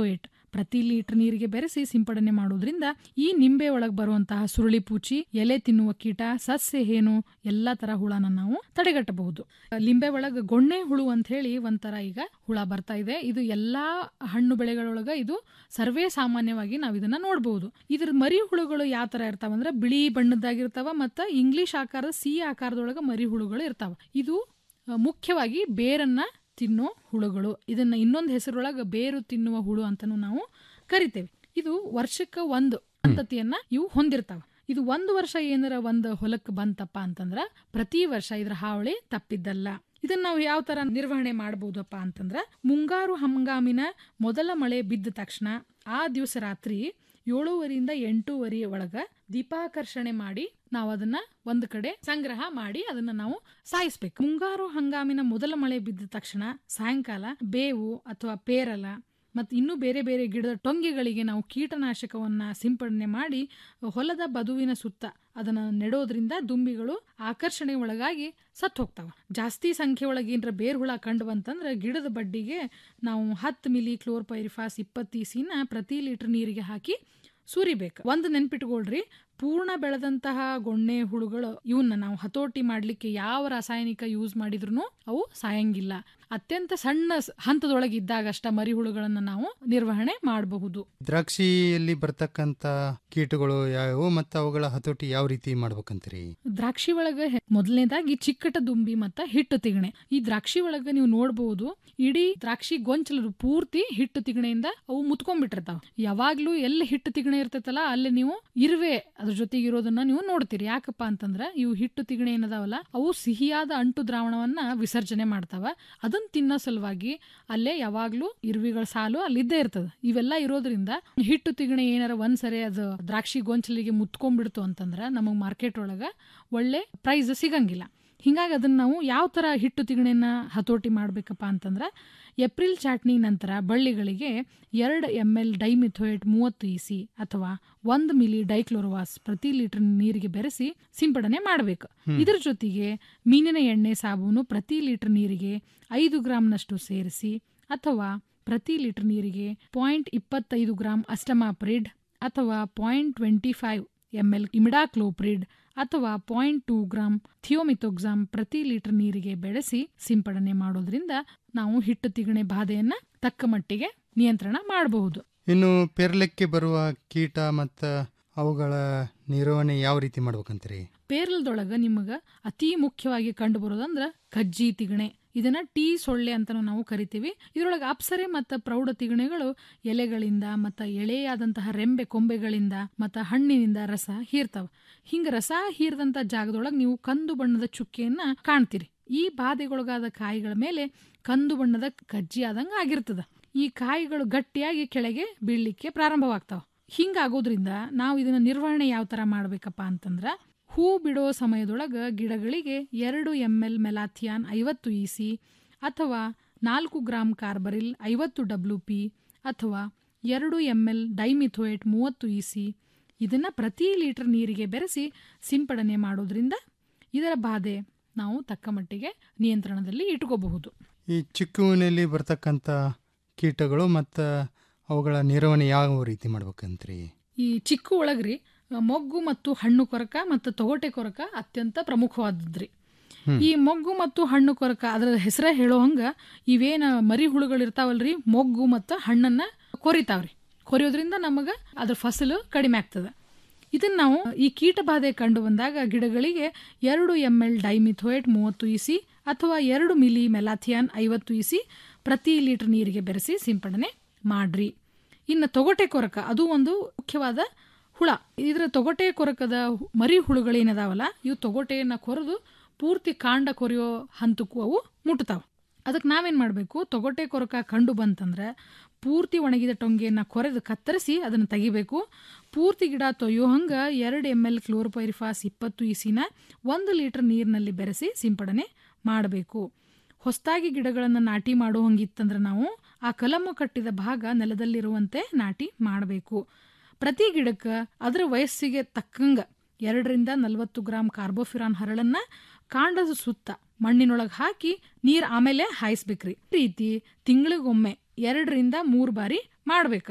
ಪ್ರತಿ ಲೀಟರ್ ನೀರಿಗೆ ಬೆರೆಸಿ ಸಿಂಪಡಣೆ ಮಾಡೋದ್ರಿಂದ ಈ ನಿಂಬೆ ಒಳಗೆ ಬರುವಂತಹ ಸುರುಳಿ ಪೂಚಿ ಎಲೆ ತಿನ್ನುವ ಕೀಟ ಸಸ್ಯ ಹೇನು ಎಲ್ಲಾ ತರ ಹುಳನ ನಾವು ತಡೆಗಟ್ಟಬಹುದು ಲಿಂಬೆ ಒಳಗ ಗೊಣ್ಣೆ ಹುಳು ಅಂತ ಹೇಳಿ ಒಂಥರ ಈಗ ಹುಳ ಬರ್ತಾ ಇದೆ ಇದು ಎಲ್ಲಾ ಹಣ್ಣು ಬೆಳೆಗಳೊಳಗ ಇದು ಸರ್ವೇ ಸಾಮಾನ್ಯವಾಗಿ ನಾವು ಇದನ್ನ ನೋಡಬಹುದು ಇದ್ರ ಮರಿ ಹುಳುಗಳು ಯಾವ ತರ ಇರ್ತಾವಂದ್ರೆ ಬಿಳಿ ಬಣ್ಣದ್ದಾಗಿರ್ತಾವ ಮತ್ತ ಇಂಗ್ಲಿಷ್ ಆಕಾರದ ಸಿ ಆಕಾರದೊಳಗ ಮರಿ ಹುಳುಗಳು ಇರ್ತಾವ ಇದು ಆ, ಮುಖ್ಯವಾಗಿ ಬೇರನ್ನ ತಿನ್ನೋ ಹುಳುಗಳು ಇದನ್ನ ಇನ್ನೊಂದು ಹೆಸರೊಳಗ ಬೇರು ತಿನ್ನುವ ಹುಳು ಅಂತಾನು ನಾವು ಕರಿತೇವೆ ಇದು ವರ್ಷಕ್ಕೆ ಒಂದು ಸಂತತಿಯನ್ನ ಇವು ಹೊಂದಿರ್ತಾವ ಇದು ಒಂದು ವರ್ಷ ಏನಾರ ಒಂದು ಹೊಲಕ್ಕೆ ಬಂತಪ್ಪ ಅಂತಂದ್ರ ಪ್ರತಿ ವರ್ಷ ಇದ್ರ ಹಾವಳಿ ತಪ್ಪಿದ್ದಲ್ಲ ಇದನ್ನ ನಾವು ಯಾವ ತರ ನಿರ್ವಹಣೆ ಮಾಡಬಹುದಪ್ಪ ಅಂತಂದ್ರ ಮುಂಗಾರು ಹಂಗಾಮಿನ ಮೊದಲ ಮಳೆ ಬಿದ್ದ ತಕ್ಷಣ ಆ ದಿವಸ ರಾತ್ರಿ ಏಳೂವರಿಯಿಂದ ಎಂಟೂವರೆ ಒಳಗ ದೀಪಾಕರ್ಷಣೆ ಮಾಡಿ ನಾವು ಅದನ್ನ ಒಂದ್ ಕಡೆ ಸಂಗ್ರಹ ಮಾಡಿ ಅದನ್ನ ನಾವು ಸಾಯಿಸ್ಬೇಕು ಮುಂಗಾರು ಹಂಗಾಮಿನ ಮೊದಲ ಮಳೆ ಬಿದ್ದ ತಕ್ಷಣ ಸಾಯಂಕಾಲ ಬೇವು ಅಥವಾ ಪೇರಲ ಮತ್ತು ಇನ್ನೂ ಬೇರೆ ಬೇರೆ ಗಿಡದ ಟೊಂಗೆಗಳಿಗೆ ನಾವು ಕೀಟನಾಶಕವನ್ನ ಸಿಂಪಡಣೆ ಮಾಡಿ ಹೊಲದ ಬದುವಿನ ಸುತ್ತ ಅದನ್ನ ನೆಡೋದ್ರಿಂದ ದುಂಬಿಗಳು ಆಕರ್ಷಣೆ ಒಳಗಾಗಿ ಸತ್ತು ಹೋಗ್ತಾವ ಜಾಸ್ತಿ ಸಂಖ್ಯೆ ಒಳಗೆ ಏನರ ಬೇರ್ ಹುಳ ಕಂಡು ಬಂತಂದ್ರೆ ಗಿಡದ ಬಡ್ಡಿಗೆ ನಾವು ಹತ್ತು ಮಿಲಿ ಕ್ಲೋರ್ಪೈರಿಫಾಸ್ ಇಪ್ಪತ್ತು ಇಸಿನ ಪ್ರತಿ ಲೀಟರ್ ನೀರಿಗೆ ಹಾಕಿ ಸುರಿಬೇಕು ಒಂದು ನೆನ್ಪಿಟ್ಕೊಳ್ರಿ ಪೂರ್ಣ ಬೆಳೆದಂತಹ ಗೊಣ್ಣೆ ಹುಳುಗಳು ಇವನ್ನ ನಾವು ಹತೋಟಿ ಮಾಡ್ಲಿಕ್ಕೆ ಯಾವ ರಾಸಾಯನಿಕ ಯೂಸ್ ಮಾಡಿದ್ರು ಅವು ಸಾಯಂಗಿಲ್ಲ ಅತ್ಯಂತ ಸಣ್ಣ ಸ್- ಹಂತದೊಳಗೆ ಇದ್ದಾಗಷ್ಟ ಮರಿ ಹುಳುಗಳನ್ನ ನಾವು ನಿರ್ವಹಣೆ ಮಾಡಬಹುದು ದ್ರಾಕ್ಷಿಯಲ್ಲಿ ಬರ್ತಕ್ಕಂಥ ಕೀಟಗಳು ಯಾವ್ಯಾವು ಮತ್ತು ಅವುಗಳ ಹತೋಟಿ ಯಾವ ರೀತಿ ಮಾಡ್ಬೇಕಂತೀರಿ ದ್ರಾಕ್ಷಿ ಒಳಗ ಹೆ- ಮೊದಲನೇದಾಗಿ ಚಿಕ್ಕಟ ದುಂಬಿ ಮತ್ತ ಹಿಟ್ಟು ತಿಗಣೆ ಈ ದ್ರಾಕ್ಷಿ ಒಳಗ ನೀವು ನೋಡಬಹುದು ಇಡೀ ದ್ರಾಕ್ಷಿ ಗೊಂಚಲು ಪೂರ್ತಿ ಹಿಟ್ಟು ತಿಗಣೆಯಿಂದ ಅವು ಮುತ್ಕೊಂಡ್ಬಿಟ್ಟಿರ್ತಾವ ಯಾವಾಗ್ಲೂ ಎಲ್ಲಿ ಹಿಟ್ಟು ತಿಗಣೆ ಇರ್ತೈತಲ್ಲ ಅಲ್ಲಿ ನೀವು ಇರುವೆ ಅದ್ರ ಜೊತೆಗೆ ಇರೋದನ್ನ ನೀವು ನೋಡ್ತೀರಿ ಯಾಕಪ್ಪ ಅಂತಂದ್ರ ಇವು ಹಿಟ್ಟು ತಿಗಣೆ ಏನದಾವಲ್ಲ ಅವು ಸಿಹಿಯಾದ ಅಂಟು ದ್ರಾವಣವನ್ನ ವಿಸರ್ಜನೆ ಮಾಡ್ತಾವ ಅದನ್ನ ತಿನ್ನೋ ಸಲುವಾಗಿ ಅಲ್ಲೇ ಯಾವಾಗ್ಲೂ ಇರುವಿಗಳ ಸಾಲು ಅಲ್ಲಿದ್ದೇ ಇರ್ತದ ಇವೆಲ್ಲ ಇರೋದ್ರಿಂದ ಹಿಟ್ಟು ತಿಗಣೆ ಏನಾರ ಒಂದ್ಸರಿ ಅದು ದ್ರಾಕ್ಷಿ ಗೊಂಚಲಿಗೆ ಮುತ್ಕೊಂಡ್ಬಿಡ್ತು ಅಂತಂದ್ರ ನಮಗ್ ಮಾರ್ಕೆಟ್ ಒಳಗ ಒಳ್ಳೆ ಪ್ರೈಸ್ ಸಿಗಂಗಿಲ್ಲ ಹಿಂಗಾಗಿ ಅದನ್ನ ನಾವು ಯಾವ ತರ ಹಿಟ್ಟು ತಿಗಣೆನ ಹತೋಟಿ ಮಾಡ್ಬೇಕಪ್ಪ ಅಂತಂದ್ರ ಏಪ್ರಿಲ್ ಚಾಟ್ನಿ ನಂತರ ಬಳ್ಳಿಗಳಿಗೆ ಎರಡು ಎಮ್ ಎಲ್ ಡೈಮಿಥೋಯೇಟ್ ಮೂವತ್ತು ಇಸಿ ಅಥವಾ ಒಂದು ಮಿಲಿ ಡೈಕ್ಲೋರೋವಾಸ್ ಪ್ರತಿ ಲೀಟರ್ ನೀರಿಗೆ ಬೆರೆಸಿ ಸಿಂಪಡಣೆ ಮಾಡಬೇಕು ಹ್ಮ್. ಇದ್ರ ಜೊತೆಗೆ ಮೀನಿನ ಎಣ್ಣೆ ಸಾಬೂನು ಪ್ರತಿ ಲೀಟರ್ ನೀರಿಗೆ ಐದು ಗ್ರಾಂನಷ್ಟು ಸೇರಿಸಿ ಅಥವಾ ಪ್ರತಿ ಲೀಟರ್ ನೀರಿಗೆ ಪಾಯಿಂಟ್ ಇಪ್ಪತ್ತೈದು ಗ್ರಾಂ ಅಸ್ಟಮಾಪ್ರಿಡ್ ಅಥವಾ point twenty five M L imidacloprid ಅಥವಾ ಪಾಯಿಂಟ್ ಟೂ ಗ್ರಾಂ ಥಿಯೋಮಿಥೋಕ್ಸಾಮ್ ಪ್ರತಿ ಲೀಟರ್ ನೀರಿಗೆ ಬೆಳೆಸಿ ಸಿಂಪಡಣೆ ಮಾಡೋದ್ರಿಂದ ನಾವು ಹಿಟ್ಟು ತಿಗಣೆ ಬಾಧೆಯನ್ನ ತಕ್ಕ ಮಟ್ಟಿಗೆ ನಿಯಂತ್ರಣ ಮಾಡಬಹುದು ಇನ್ನು ಪೆರ್ಲೆಕ್ಕೆ ಬರುವ ಕೀಟ ಮತ್ತು ಅವುಗಳ ನಿರ್ವಹಣೆ ಯಾವ ರೀತಿ ಮಾಡ್ಬೇಕಂತೀರಿ ಪೇರಲದೊಳಗ ನಿಮಗ ಅತಿ ಮುಖ್ಯವಾಗಿ ಕಂಡು ಬರೋದಂದ್ರ ಕಜ್ಜಿ ತಿಗಣೆ ಇದನ್ನ ಟೀ ಸೊಳ್ಳೆ ಅಂತಾನು ನಾವು ಕರಿತೀವಿ ಇದರೊಳಗೆ ಅಪ್ಸರೆ ಮತ್ತು ಪ್ರೌಢ ತಿಗಣೆಗಳು ಎಲೆಗಳಿಂದ ಮತ್ತು ಎಳೆಯಾದಂತಹ ರೆಂಬೆ ಕೊಂಬೆಗಳಿಂದ ಮತ್ತು ಹಣ್ಣಿನಿಂದ ರಸ ಹೀರ್ತಾವ ಹಿಂಗ ರಸ ಹೀರ್ದಂತ ಜಾಗದೊಳಗೆ ನೀವು ಕಂದು ಬಣ್ಣದ ಚುಕ್ಕೆಯನ್ನ ಕಾಣ್ತೀರಿ ಈ ಬಾಧೆಗೊಳಗಾದ ಕಾಯಿಗಳ ಮೇಲೆ ಕಂದು ಬಣ್ಣದ ಕಜ್ಜಿ ಆದಂಗ ಆಗಿರ್ತದ ಈ ಕಾಯಿಗಳು ಗಟ್ಟಿಯಾಗಿ ಕೆಳಗೆ ಬೀಳ್ಲಿಕ್ಕೆ ಪ್ರಾರಂಭವಾಗ್ತಾವ ಹಿಂಗಾಗೋದ್ರಿಂದ ನಾವು ಇದನ್ನ ನಿರ್ವಹಣೆ ಯಾವ ತರ ಮಾಡ್ಬೇಕಪ್ಪ ಅಂತಂದ್ರ ಹೂ ಬಿಡೋ ಸಮಯದೊಳಗ ಗಿಡಗಳಿಗೆ ಎರಡು ಎಮ್ ಎಲ್ ಮೆಲಾಥಿಯಾನ್ ಐವತ್ತು ಇಸಿ ಅಥವಾ ನಾಲ್ಕು ಗ್ರಾಂ ಕಾರ್ಬರಿಲ್ ಐವತ್ತು ಡಬ್ಲ್ಯೂ ಪಿ ಅಥವಾ ಎರಡು ಎಮ್ ಎಲ್ ಡೈಮಿಥೋಯೇಟ್ ಮೂವತ್ತು ಇಸಿ ಇದನ್ನ ಪ್ರತಿ ಲೀಟರ್ ನೀರಿಗೆ ಬೆರೆಸಿ ಸಿಂಪಡಣೆ ಮಾಡೋದ್ರಿಂದ ಇದರ ಬಾಧೆ ನಾವು ತಕ್ಕ ಮಟ್ಟಿಗೆ ನಿಯಂತ್ರಣದಲ್ಲಿ ಇಟ್ಕೋಬಹುದು ಈ ಚಿಕ್ಕುವಿನಲ್ಲಿ ಬರ್ತಕ್ಕಂಥ ಕೀಟಗಳು ಮತ್ತು ಅವುಗಳ ನಿರ್ವಹಣೆ ಯಾವ ರೀತಿ ಮಾಡ್ಬೇಕಂತ್ರಿ ಈ ಚಿಕ್ಕು ಒಳಗ್ರಿ ಮೊಗ್ಗು ಮತ್ತು ಹಣ್ಣು ಕೊರಕ ಮತ್ತು ತೊಗಟೆ ಕೊರಕ ಅತ್ಯಂತ ಪ್ರಮುಖವಾದದ್ರಿ ಹ್ಮ್. ಈ ಮೊಗ್ಗು ಮತ್ತು ಹಣ್ಣು ಕೊರಕ ಅದರ ಹೆಸರ ಹೇಳೋ ಹಂಗ ಇವೇನ ಮರಿ ಹುಳುಗಳು ಇರ್ತಾವಲ್ರಿ ಮೊಗ್ಗು ಮತ್ತು ಹಣ್ಣನ್ನ ಕೊರಿತಾವ್ರಿ ಕೊರಿಯೋದ್ರಿಂದ ನಮಗ ಅದ್ರ ಫಸಲು ಕಡಿಮೆ ಆಗ್ತದೆ ಇದನ್ನ ನಾವು ಈ ಕೀಟ ಬಾಧೆ ಕಂಡು ಬಂದಾಗ ಗಿಡಗಳಿಗೆ ಎರಡು ಎಮ್ ಎಲ್ ಡೈಮಿಥೋಯೇಟ್ ಮೂವತ್ತು ಇಸಿ ಅಥವಾ ಎರಡು ಮಿಲಿ ಮೆಲಾಥಿಯಾನ್ ಐವತ್ತು ಇಸಿ ಪ್ರತಿ ಲೀಟರ್ ನೀರಿಗೆ ಬೆರೆಸಿ ಸಿಂಪಡಣೆ ಮಾಡ್ರಿ ಇನ್ನು ತೊಗಟೆ ಕೊರಕ ಅದು ಒಂದು ಮುಖ್ಯವಾದ ಹುಳ ಇದರ ತೊಗಟೆ ಕೊರಕದ ಹು- ಮರಿ ಹುಳುಗಳೇನದಾವಲ್ಲ ಇವು ತೊಗಟೆಯನ್ನ ಕೊರೆದು ಪೂರ್ತಿ ಕಾಂಡ ಕೊರೆಯೋ ಹಂತಕ್ಕೂ ಅವು ಮುಟ್ತಾವ ಅದಕ್ಕೆ ನಾವೇನ್ ಮಾಡಬೇಕು ತೊಗಟೆ ಕೊರಕ ಕಂಡು ಬಂತಂದ್ರೆ ಪೂರ್ತಿ ಒಣಗಿದ ಟೊಂಗೆಯನ್ನ ಕೊರೆದು ಕತ್ತರಿಸಿ ಅದನ್ನು ತೆಗಿಬೇಕು ಪೂರ್ತಿ ಗಿಡ ತೊಯ್ಯೋ ಹಂಗ ಎರಡು ಎಮ್ ಎಲ್ ಕ್ಲೋರ್ಪೈರಿಫಾಸ್ ಇಪ್ಪತ್ತು ಇಸಿನ ಒಂದು ಲೀಟರ್ ನೀರಿನಲ್ಲಿ ಬೆರೆಸಿ ಸಿಂಪಡಣೆ ಮಾಡಬೇಕು ಹೊಸದಾಗಿ ಗಿಡಗಳನ್ನು ನಾಟಿ ಮಾಡೋ ಹಂಗಿತ್ತಂದ್ರೆ ನಾವು ಆ ಕಲಮು ಕಟ್ಟಿದ ಭಾಗ ನೆಲದಲ್ಲಿರುವಂತೆ ನಾಟಿ ಮಾಡಬೇಕು ಪ್ರತಿ ಗಿಡಕ್ಕೆ ಅದರ ವಯಸ್ಸಿಗೆ ತಕ್ಕಂಗ ಎರಡರಿಂದ ನಲವತ್ತು ಗ್ರಾಂ ಕಾರ್ಬೋಫಿರಾನ್ ಹರಳನ್ನ ಕಾಂಡದ ಸುತ್ತ ಮಣ್ಣಿನೊಳಗೆ ಹಾಕಿ ನೀರು ಆಮೇಲೆ ಹಾಯಿಸ್ಬೇಕ್ರಿ ಈ ರೀತಿ ತಿಂಗಳಿಗೊಮ್ಮೆ ಎರಡರಿಂದ ಮೂರು ಬಾರಿ ಮಾಡ್ಬೇಕು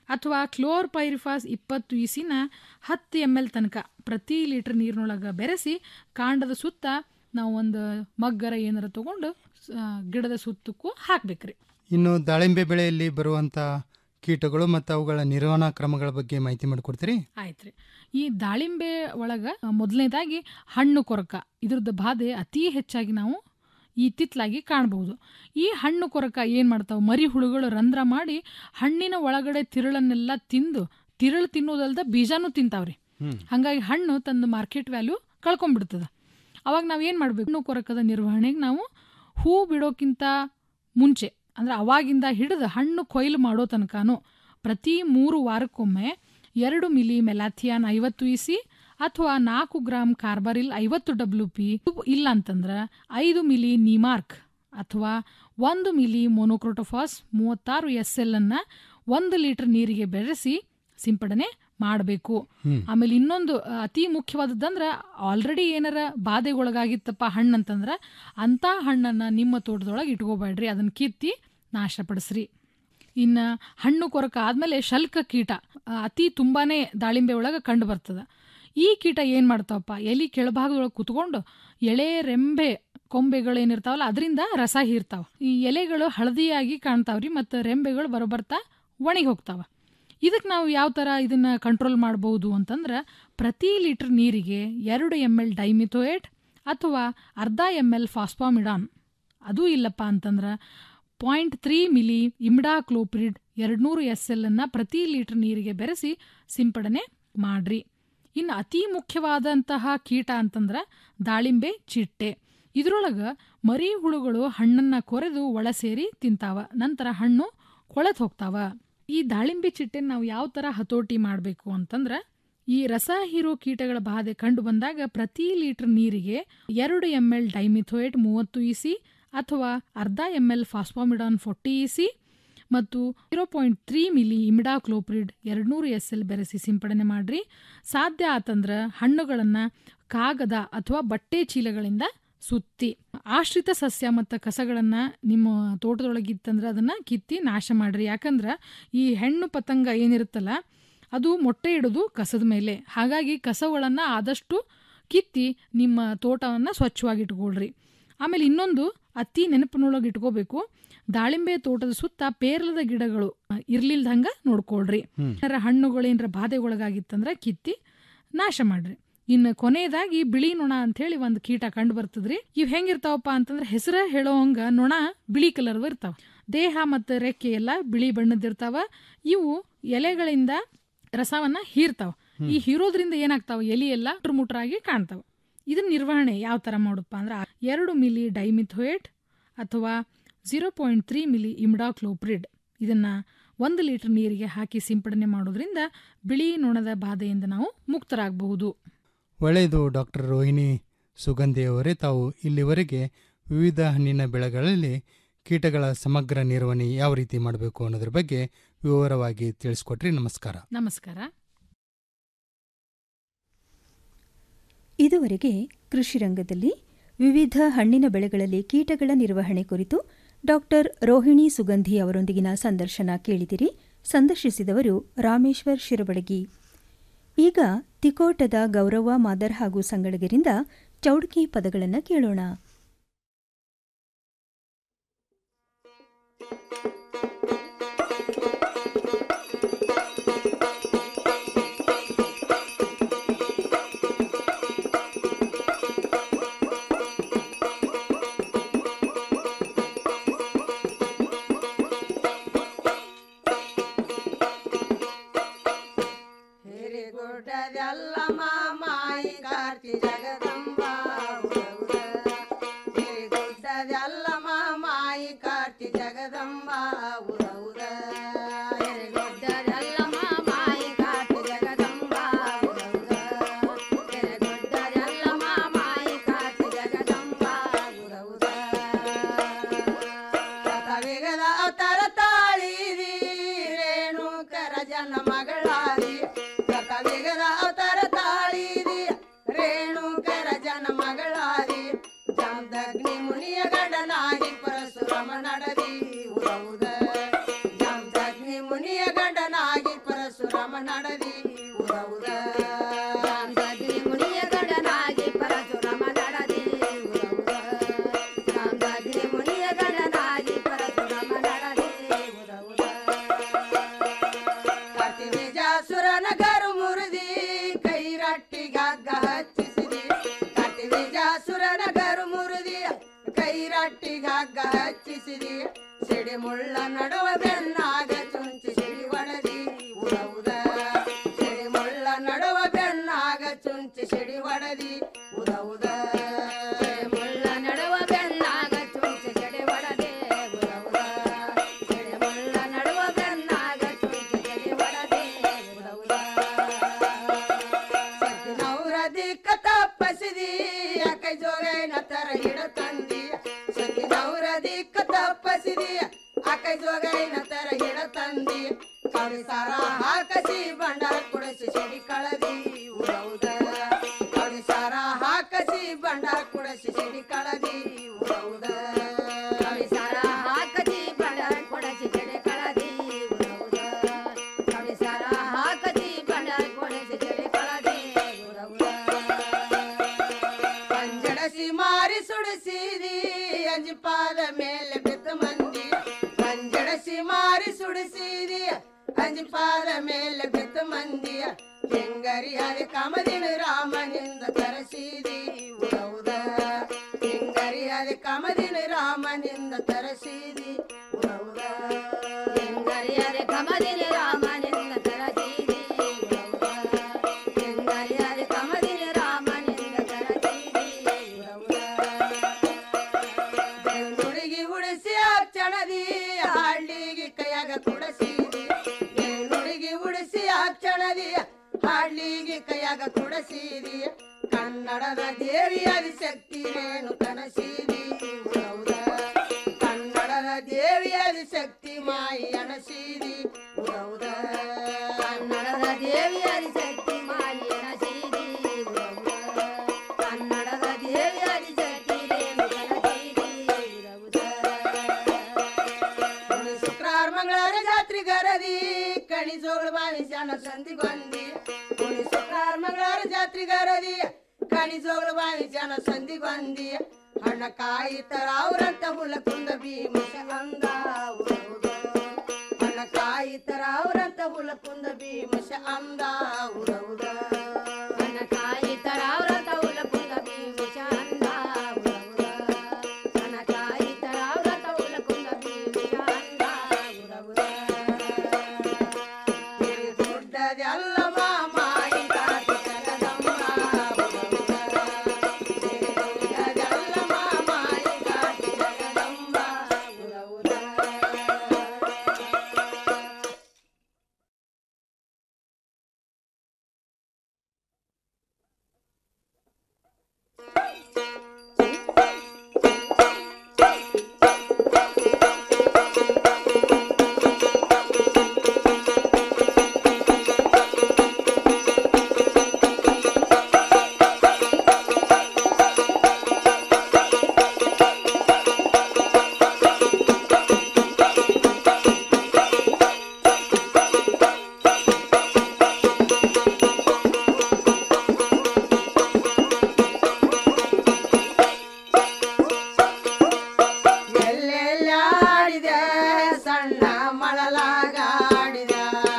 ಅಥವಾ ಕ್ಲೋರ್ ಪೈರಿಫಾಸ್ ಇಪ್ಪತ್ತು ಇಸಿನ ಹತ್ತು ಎಮ್ ಎಲ್ ತನಕ ಪ್ರತಿ ಲೀಟರ್ ನೀರಿನೊಳಗೆ ಬೆರೆಸಿ ಕಾಂಡದ ಸುತ್ತ ನಾವು ಒಂದು ಮಗ್ಗರ ಏನಾರ ತಗೊಂಡು ಆ, ಗಿಡದ ಸುತ್ತಕ್ಕೂ ಹಾಕ್ಬೇಕ್ರಿ ಇನ್ನು ದಾಳಿಂಬೆ ಬೆಳೆಯಲ್ಲಿ ಬರುವಂಥ ಕೀಟಗಳು ಮತ್ತು ಅವುಗಳ ನಿರ್ವಹಣಾ ಕ್ರಮಗಳ ಬಗ್ಗೆ ಮಾಹಿತಿ ಮಾಡಿಕೊಡ್ತೀರಿ ಆಯ್ತ್ರಿ ಈ ದಾಳಿಂಬೆ ಒಳಗ ಮೊದಲನೇದಾಗಿ ಹಣ್ಣು ಕೊರಕ ಇದ್ರದ್ದು ಬಾಧೆ ಅತಿ ಹೆಚ್ಚಾಗಿ ನಾವು ಇತ್ತಿತ್ತಲಾಗಿ ಕಾಣಬಹುದು ಈ ಹಣ್ಣು ಕೊರಕ ಏನು ಮಾಡ್ತಾವೆ ಮರಿ ಹುಳುಗಳು ರಂಧ್ರ ಮಾಡಿ ಹಣ್ಣಿನ ಒಳಗಡೆ ತಿರುಳನ್ನೆಲ್ಲ ತಿಂದು ತಿರುಳು ತಿನ್ನೋದಲ್ದ ಬೀಜನೂ ತಿಂತಾವ್ರಿ ಹಾಗಾಗಿ ಹಣ್ಣು ತನ್ನ ಮಾರ್ಕೆಟ್ ವ್ಯಾಲ್ಯೂ ಕಳ್ಕೊಂಡ್ಬಿಡ್ತದ ಅವಾಗ ನಾವು ಏನು ಮಾಡಬೇಕು ಹಣ್ಣು ಕೊರಕದ ನಿರ್ವಹಣೆಗೆ ನಾವು ಹೂ ಬಿಡೋಕ್ಕಿಂತ ಮುಂಚೆ ಅಂದರೆ ಅವಾಗಿಂದ ಹಿಡಿದು ಹಣ್ಣು ಕೊಯ್ಲು ಮಾಡೋ ತನಕನೂ ಪ್ರತಿ ಮೂರು ವಾರಕ್ಕೊಮ್ಮೆ ಎರಡು ಮಿಲಿ ಮೆಲಾಥಿಯಾನ್ ಐವತ್ತು ಇಸಿ ಅಥವಾ ನಾಲ್ಕು ಗ್ರಾಮ್ ಕಾರ್ಬರಿಲ್ ಐವತ್ತು ಡಬ್ಲ್ಯೂ ಪಿ ಇಲ್ಲ ಅಂತಂದ್ರೆ ಐದು ಮಿಲಿ ನಿಮಾರ್ಕ್ ಅಥವಾ ಒಂದು ಮಿಲಿ ಮೊನೊಕ್ರೋಟೋಫಾಸ್ ಮೂವತ್ತಾರು ಎಸ್ ಎಲ್ ಅನ್ನ ಒಂದು ಲೀಟರ್ ನೀರಿಗೆ ಬೆರೆಸಿ ಸಿಂಪಡಣೆ ಮಾಡಬೇಕು ಹ್ಮ್. ಆಮೇಲೆ ಇನ್ನೊಂದು ಆ, ಅತಿ ಮುಖ್ಯವಾದದ್ದಂದ್ರೆ ಆಲ್ರೆಡಿ ಏನಾರ ಬಾಧೆಗೊಳಗಾಗಿತ್ತಪ್ಪ ಹಣ್ಣು ಅಂತಂದ್ರೆ ಅಂಥ ಹಣ್ಣನ್ನು ನಿಮ್ಮ ತೋಟದೊಳಗೆ ಇಟ್ಕೋಬೇಡ್ರಿ ಅದನ್ನ ಕಿತ್ತಿ ನಾಶಪಡಿಸ್ರಿ ಇನ್ನು ಹಣ್ಣು ಕೊರಕ ಆದಮೇಲೆ ಶಲ್ಕ ಕೀಟ ಆ, ಅತಿ ತುಂಬಾನೇ ದಾಳಿಂಬೆ ಒಳಗೆ ಕಂಡು ಬರ್ತದೆ ಈ ಕೀಟ ಏನು ಮಾಡ್ತಾವಪ್ಪ ಎಲಿ ಕೆಳಭಾಗದೊಳಗೆ ಕುತ್ಕೊಂಡು ಎಳೆ ರೆಂಬೆ ಕೊಂಬೆಗಳೇನಿರ್ತಾವಲ್ಲ ಅದರಿಂದ ರಸ ಹೀರ್ತಾವ ಈ ಎಲೆಗಳು ಹಳದಿಯಾಗಿ ಕಾಣ್ತಾವ್ರಿ ಮತ್ತು ರೆಂಬೆಗಳು ಬರೋಬರ್ತಾ ಒಣಗಿ ಹೋಗ್ತಾವ ಇದಕ್ಕೆ ನಾವು ಯಾವ ಥರ ಇದನ್ನು ಕಂಟ್ರೋಲ್ ಮಾಡ್ಬೋದು ಅಂತಂದ್ರೆ ಪ್ರತಿ ಲೀಟರ್ ನೀರಿಗೆ ಎರಡು ಎಮ್ ಎಲ್ ಡೈಮಿಥೋಯೇಟ್ ಅಥವಾ ಅರ್ಧ ಎಮ್ ಎಲ್ ಫಾಸ್ಫಾಮಿಡಾನ್ ಅದೂ ಇಲ್ಲಪ್ಪ ಅಂತಂದ್ರೆ point three milli imidacloprid ಎರಡುನೂರು ಎಸ್ ಎಲ್ ಅನ್ನ ಪ್ರತಿ ಲೀಟರ್ ನೀರಿಗೆ ಬೆರೆಸಿ ಸಿಂಪಡಣೆ ಮಾಡ್ರಿ ಇನ್ನು ಅತಿ ಮುಖ್ಯವಾದಂತಹ ಕೀಟ ಅಂತಂದ್ರೆ ದಾಳಿಂಬೆ ಚಿಟ್ಟೆ ಇದ್ರೊಳಗೆ ಮರಿ ಹುಳುಗಳು ಹಣ್ಣನ್ನು ಕೊರೆದು ಒಳ ಸೇರಿ ತಿಂತಾವ ನಂತರ ಹಣ್ಣು ಕೊಳೆತು ಹೋಗ್ತಾವ ಈ ದಾಳಿಂಬೆ ಚಿಟ್ಟೆನ ನಾವು ಯಾವ ಥರ ಹತೋಟಿ ಮಾಡಬೇಕು ಅಂತಂದ್ರೆ ಈ ರಸ ಹೀರೋ ಕೀಟಗಳ ಬಾಧೆ ಕಂಡು ಬಂದಾಗ ಪ್ರತಿ ಲೀಟರ್ ನೀರಿಗೆ ಎರಡು ಎಮ್ ಎಲ್ ಡೈಮಿಥೋಯೇಟ್ ಮೂವತ್ತು ಇಸಿ ಅಥವಾ ಅರ್ಧ M L phosphamidon forty EC ಮತ್ತು zero point three milli imidacloprid ಎರಡುನೂರು ಎಸ್ ಎಲ್ ಬೆರೆಸಿ ಸಿಂಪಡಣೆ ಮಾಡ್ರಿ ಸಾಧ್ಯ ಆತಂದ್ರೆ ಹಣ್ಣುಗಳನ್ನು ಕಾಗದ ಅಥವಾ ಬಟ್ಟೆ ಚೀಲಗಳಿಂದ ಸುತ್ತಿ ಆಶ್ರಿತ ಸಸ್ಯ ಮತ್ತು ಕಸಗಳನ್ನು ನಿಮ್ಮ ತೋಟದೊಳಗಿತ್ತಂದ್ರೆ ಅದನ್ನು ಕಿತ್ತಿ ನಾಶ ಮಾಡ್ರಿ ಯಾಕಂದ್ರೆ ಈ ಹೆಣ್ಣು ಪತಂಗ ಏನಿರುತ್ತಲ್ಲ ಅದು ಮೊಟ್ಟೆ ಇಡೋದು ಕಸದ ಮೇಲೆ ಹಾಗಾಗಿ ಕಸಗಳನ್ನು ಆದಷ್ಟು ಕಿತ್ತಿ ನಿಮ್ಮ ತೋಟವನ್ನು ಸ್ವಚ್ಛವಾಗಿಟ್ಕೊಳ್ರಿ ಆಮೇಲೆ ಇನ್ನೊಂದು ಅತಿ ನೆನಪಿನೊಳಗೆ ಇಟ್ಕೋಬೇಕು ದಾಳಿಂಬೆ ತೋಟದ ಸುತ್ತ ಪೇರ್ಲದ ಗಿಡಗಳು ಇರ್ಲಿಲ್ದಂಗ ನೋಡ್ಕೊಳ್ರಿ ಹ್ಮ್. ಏನಾರ ಹಣ್ಣುಗಳು ಏನಾರ ಬಾಧೆಗೊಳಗಾಗಿತ್ತಂದ್ರೆ ಕಿತ್ತಿ ನಾಶ ಮಾಡ್ರಿ ಇನ್ನು ಕೊನೆಯದಾಗಿ ಬಿಳಿ ನೊಣ ಅಂತ ಹೇಳಿ ಒಂದು ಕೀಟ ಕಂಡು ಬರ್ತದ್ರಿ ಇವ್ ಹೆಂಗಿರ್ತಾವಪ್ಪ ಅಂತಂದ್ರೆ ಹೆಸರ ಹೇಳೋ ಹಂಗ ನೊಣ ಬಿಳಿ ಕಲರ್ದು ಇರ್ತಾವ ದೇಹ ಮತ್ತು ರೆಕ್ಕೆ ಎಲ್ಲ ಬಿಳಿ ಬಣ್ಣದಿರ್ತಾವ ಇವು ಎಲೆಗಳಿಂದ ರಸವನ್ನ ಹೀರ್ತಾವ ಈ ಹೀರೋದ್ರಿಂದ ಏನಾಗ್ತಾವ ಎಲಿ ಎಲ್ಲ ಮುಟ್ರಾಗಿ ಕಾಣ್ತಾವ ಇದನ್ನ ನಿರ್ವಹಣೆ ಯಾವ ಥರ ಮಾಡುತ್ತಪ್ಪ ಅಂದ್ರೆ ಎರಡು ಮಿಲಿ ಡೈಮಿಥೋಯೇಟ್ ಅಥವಾ zero point three milli imidacloprid ಇದನ್ನ ಒಂದು ಲೀಟರ್ ನೀರಿಗೆ ಹಾಕಿ ಸಿಂಪಡಣೆ ಮಾಡೋದ್ರಿಂದ ಬಿಳಿ ನೊಣದ ಬಾಧೆಯಿಂದ ನಾವು ಮುಕ್ತರಾಗಬಹುದು ಒಳ್ಳೆಯದು ಡಾಕ್ಟರ್ ರೋಹಿಣಿ ಸುಗಂಧಿಯವರೇ ತಾವು ಇಲ್ಲಿವರೆಗೆ ವಿವಿಧ ಹಣ್ಣಿನ ಬೆಳೆಗಳಲ್ಲಿ ಕೀಟಗಳ ಸಮಗ್ರ ನಿರ್ವಹಣೆ ಯಾವ ರೀತಿ ಮಾಡಬೇಕು ಅನ್ನೋದ್ರ ಬಗ್ಗೆ ವಿವರವಾಗಿ ತಿಳಿಸ್ಕೊಟ್ರಿ ನಮಸ್ಕಾರ ನಮಸ್ಕಾರ ಇದುವರೆಗೆ ಕೃಷಿ ರಂಗದಲ್ಲಿ ವಿವಿಧ ಹಣ್ಣಿನ ಬೆಳೆಗಳಲ್ಲಿ ಕೀಟಗಳ ನಿರ್ವಹಣೆ ಕುರಿತು ಡಾಕ್ಟರ್ ರೋಹಿಣಿ ಸುಗಂಧಿ ಅವರೊಂದಿಗಿನ ಸಂದರ್ಶನ ಕೇಳಿದಿರಿ ಸಂದರ್ಶಿಸಿದವರು ರಾಮೇಶ್ವರ್ ಶಿರಬಡಗಿ ಈಗ ತಿಕೋಟದ ಗೌರವ ಮಾದರ್ ಹಾಗೂ ಸಂಗಡಗರಿಂದ ಚೌಡ್ಕಿ ಪದಗಳನ್ನು ಕೇಳೋಣ ಹಿರಿಗುಡ್ಡದೆಲ್ಲ ಮಾಮಾಯಿ ಕಾರ್ತಿ ಜಗದಂಬ ಉರವುರ. ಹಿರಿಗುಡ್ಡದೆಲ್ಲ ಮಾಮಾಯಿ ಕಾರ್ತಿ ಜಗದಂಬ ಉರವುರ. ಹಿರಿಗುಡ್ಡದೆಲ್ಲ ಮಾಮಾಯಿ ಕಾರ್ತಿ ಜಗದಂಬ ಉರವುರ. ಹಿರಿಗುಡ್ಡದೆಲ್ಲ ಮಾಮಾಯಿ ಕಾರ್ತಿ ಜಗದಂಬ ಉರವುರ. ಕವಿಗದ ಅವತಾರ ತಾಳಿದಿ ರೇಣುಕರ ಜನ ಮಗಳಾದಿ ಕವಿಗದ ಅವತಾರ ತಾಳಿದಿ ರೇಣು ನಡದಿ ಉದ ಉದ ರಾಮದಾಗಿರಿ ಮುನಿಯ ಗಂಡನಾಗಿ ಪರಶುರಾಮ ನಡದಿ ಉದ ಉದ ರಾಮದಾಗಿರಿ ಮುನಿಯ ಗಂಡನಾಗಿ ಪರಶುರಾಮ ನಡದಿ ಉದ ಉದ ಕರ್ತಿವಿಜಾಸುರನ ಗರು ಮುರಿದಿ ಕೈರಟ್ಟಿಗಾಗ ಹಚ್ಚಿಸಿದಿ ಕರ್ತಿವಿಜಾಸುರನ ಗರು ಮುರಿದಿ ಕೈರಟ್ಟಿಗಾಗ ಹಚ್ಚಿಸಿದಿ ಸಿಡಿ ಮುಳ್ಳ ನಡುವ ಬೆನ್ನಾಗ ಚುಂಚಿ ಸಿಡಿ ಒಡದಿ ಉದ ಉದ ಸಿಡಿ ಮುಳ್ಳ ನಡುವ ಬೆನ್ನಾಗ ಚುಂಚಿ ಸಿಡಿ ಒಡದಿ ಉದ ಉದ ಸಿಡಿ ಮುಳ್ಳ ನಡುವ ಬೆನ್ನಾಗ ಚುಂಚಿ ಸಿಡಿ ಒಡದೆ ಉದ ಉದ ಸಿಡಿ ಮುಳ್ಳ ನಡುವ ಬೆನ್ನಾಗ ಚುಂಚಿ ಸಿಡಿ ಒಡದೆ ಉದ ಉದ ಸತ್ತಿನವ್ರ ದಿಕ್ಕ ತಪ್ಪಸಿದಿ ಯಾಕೈ ಜೋಗೈನ ತರ ಹಿಡ ತಂದಿ ಸತ್ತಿನವ್ರ ದಿಕ್ಕ ತಪ್ಪಸಿದಿ ಅಕೈ ಜೋಗೈನ ತರ ಹಿಡ ತಂದಿ ಕವಿ ಸಾರ ಹಾಕಸಿ ಬಂಡಾರ ಕುಡಿಸಿ ಸಿಡಿ ಕಳದಿ ಉದ ಉದ ಕವಿ ಸಾರ ಹಾಕಸಿ ಬಂಡಾರ ಕುಡಿಸಿ ಸಿಡಿ ಕಳದಿ ಉದ ಉದ ಕವಿ ಸಾರ ಹಾಕಸಿ ಬಂಡಾರ ಕುಡಿಸಿ ಸಿಡಿ ಕಳದಿ ಉದ ಉದ ಕವಿ ಸಾರ ಹಾಕಸಿ ಬಂಡಾರ ಕುಡಿಸಿ ಸಿಡಿ ಕಳದಿ ಉದ ಉದ ಪಂಜಡಸಿ ಮಾರಿ ಸುಡಿಸಿದಿ ಅಂಜಪಾದ ಮೇಲೆ ಬಿದ್ದ ಮಂದಿ ಪಂಜಡಸಿ ಮಾರಿ ಸುಡಿಸಿದಿ ಅಂಜಪಾದ ಮೇಲೆ ಬಿದ್ದ ಮಂದಿ ಹೆಂಗರಿ ಅದ ಕಮದಿನ ರಾಮನಿಂದ ತರಸಿದಿ ಉದ ಉದ ಹೆಂಗರಿ ಅದ ಕಮದಿನ ರಾಮನಿಂದ ತರಸಿದಿ ಉದ ಉದ ಹೆಂಗರಿ ಅದ ಕಮದಿನ ರಾಮನಿಂದ ತರಸಿದಿ ಉದ ಉದ ಹೆಂಗರಿ ಅದ ಕಮದಿನ ರಾಮನಿಂದ ತರಸಿದಿ ಉದ ಬೆಂಗುಡಿಗೆ ಉಡಿಸಿ ಅಕ್ಷಣದಿ ಹಳ್ಳಿಗೆ ಕೈಯಾಗ ಕುಡಸಿದಿ ಬೆಂಗುಡಿಗೆ ಉಡಿಸಿ ಅಕ್ಷಣದಿ ಹಳ್ಳಿಗೆ ಕೈಯಾಗ ಕುಡಸಿದಿ ಕನ್ನಡದ ದೇವಿ ಆದಿಶಕ್ತಿ ರೇಣು ಕನಸಿದಿ ಉದ ಕನ್ನಡದ ದೇವಿ ಆದಿಶಕ್ತಿ ಮಾಯಿ ಅನಸಿದಿ ಉದ ಉದ ಕನ್ನಡದ ದೇವಿ ಆದಿಶಕ್ತಿ ಮಾಯಿ ಅನಸಿದಿ ಉದ ಉದ ಕನ್ನಡದ ದೇವಿ ಆದಿಶಕ್ತಿ ರೇಣು ಕನಸಿದಿ ಉದ ಉದ ಶುಕ್ರವಾರ ಮಂಗಳವಾರ ಜಾತ್ರೆ ಗರದಿ ಕಣಿ ಜೋಗಳ ಬಾವಿ ಶಾನ ಸಂದಿಗೊಂದಿ ಉಳಿ ಶುಕ್ರವಾರ ಮಂಗಳವಾರ ಜಾತ್ರೆ ಗರದಿ ಕಣಿ ಜೋಗಳ ಬಾವಿ ಶಾನ ಸಂದಿಗೊಂದಿ ಹಣ್ಣ ಕಾಯಿ ತರ ಅವ್ರಂತ ಹುಳ ಕುಂದ ಭೀಮಶ ಅಂದ ಉದ ಉದ. ಹಣ್ಣ ಕಾಯಿ ತರ ಅವ್ರಂತ ಹುಳ ಕುಂದ ಭೀಮಶ ಅಂದ ಉದ ಉದ. ಹಣ್ಣ ಕಾಯಿ ತರ ಅವ್ರಂತ ಹುಳ ಕುಂದ ಭೀಮಶ ಅಂದ ಉದ ಉದ. ಹಣ್ಣ ಕಾಯಿ ತರ ಅವ್ರಂತ ಹುಳ ಕುಂದ ಭೀಮಶ ಅಂದ ಉದ ಉದ. ಹಿರಿ ದೊಡ್ಡದೆಲ್ಲ ಮಾಮಾಯಿ ಕಾಟಿ ಜಗದಮ್ಮ ಉದ ಉದ. ಹಿರಿ ದೊಡ್ಡದೆಲ್ಲ ಮಾಮಾಯಿ ಕಾಟಿ ಜಗದಮ್ಮ ಉದ ಉದ. ಎಲ್ಲೆಲ್ಲಾಡಿದ ಸಣ್ಣ ಮಳಲಾಗಾಡಿದ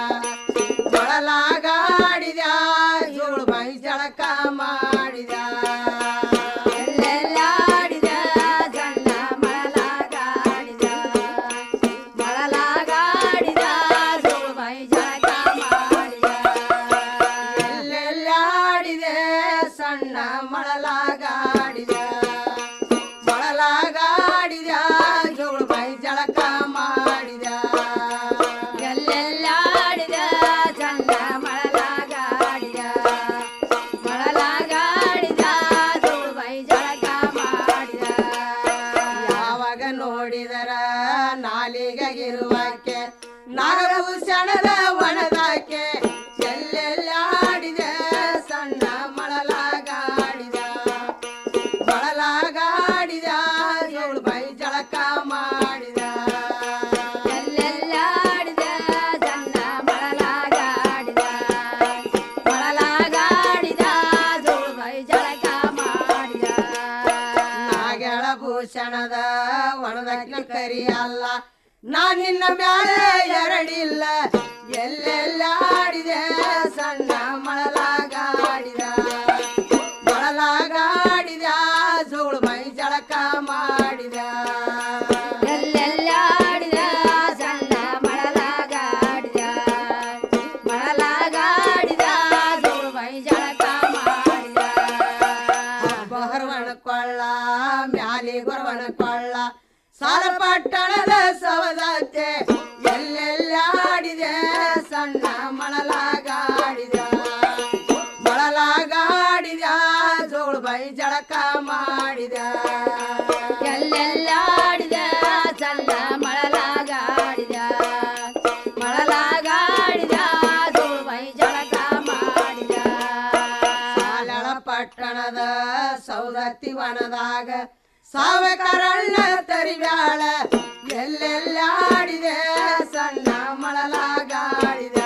ಮಳಲಾಗಾಡಿದ ಜೋಳು ಮೈ ಜಳಕ ಮಾಡಿದ ಎಲ್ಲೆಲ್ಲಾಡಿದ ಸಣ್ಣ ಮಳಲಾಗಾಡಿದ ಮಳಲಾಗಾಡಿದ ಜೋಳು ಮೈ ಜಳಕ ಮಾಡಿದ ಎಲ್ಲೆಲ್ಲಾಡಿದ ಸಣ್ಣ ಮಳಲಾಗಾಡಿದ ಮೊಳಲಾಗಾಡಿದ ಜೋಳು ಮೈ ಜಳಕ ಮಾಡಿದ ಎಲ್ಲೆಲ್ಲಾಡಿದ ಚಂದ ಮೊಳಲಾಗಾಡಿದ ಮೊಳಲಾಗಾಡಿದ ಜೋಳು ಮೈ ಜಳಕ ಮಾಡಿದ ಯಾವಾಗ ನೋಡಿದರ ನಾಲಿಗೆಗಿರುವಕ್ಕೆ ನಾಗಭೂಷಣದ ಒಣದಾಕೆ ಎಲ್ಲೆಲ್ಲಾಡಿದ ಸಣ್ಣ ಮೊಳಲಾಗಾಡಿದ ಪಟ್ಟಣದ ಒಣದಕ್ಕಿನ ಕರಿ ಅಲ್ಲ ನಾನ್ ನಿನ್ನ ಮ್ಯಾಲೆ ಎರಡಿಲ್ಲ ಎಲ್ಲೆಲ್ಲ ಆಡಿದೆ ಸಣ್ಣ ಮಳಲಾಗಾಡಿದ ಮಳಲಾಗಾಡಿದ ಜೋಳು ಮೈ ಜಳಕ ಮಾಡಿದ ಎಲ್ಲೆಲ್ಲ ಆಡಿದ ಸಣ್ಣ ಮಳಲಾಗಾಡಿದ ಮಳಲಾಗಾಡಿದ ಜೋಳು ಮೈ ಜಳಕ ಮಾಡಿದ ಬಹರ್ವಣ ಕೊಳ್ಳ ಮ್ಯಾಲಿ ಗೊರವಣ ಕೊಳ್ಳ ಸಾಲ ಪಟ್ಟಣದ ಸವದತ್ತೆ ಎಲ್ಲೆಲ್ಲ ಆಡಿದೆ ಸಣ್ಣ ಮಳಲಾಗಾಡಿದ ಮಳಲಾಗಾಡಿದ ಜೋಳು ಬೈ ಜಳಕ ಮಾಡಿದ ಎಲ್ಲೆಲ್ಲ ಆಡಿದ ಸಣ್ಣ ಮಳಲಾಗಾಡಿದ ಮಳಲಾಗಾಡಿದ ಜೋಳು ಮೈ ಜಳಕ ಮಾಡಿದ ಸಾಲಳ ಪಟ್ಟಣದ ಸೌದತ್ತಿ ವನದಾಗ ಸಾವಕರಣ್ಣ ತರಿಬ್ಯಾಳ ಎಲ್ಲೆಲ್ಲ ಆಡಿದೆ ಸಣ್ಣ ಮಳಲಾಗಾಡಿದ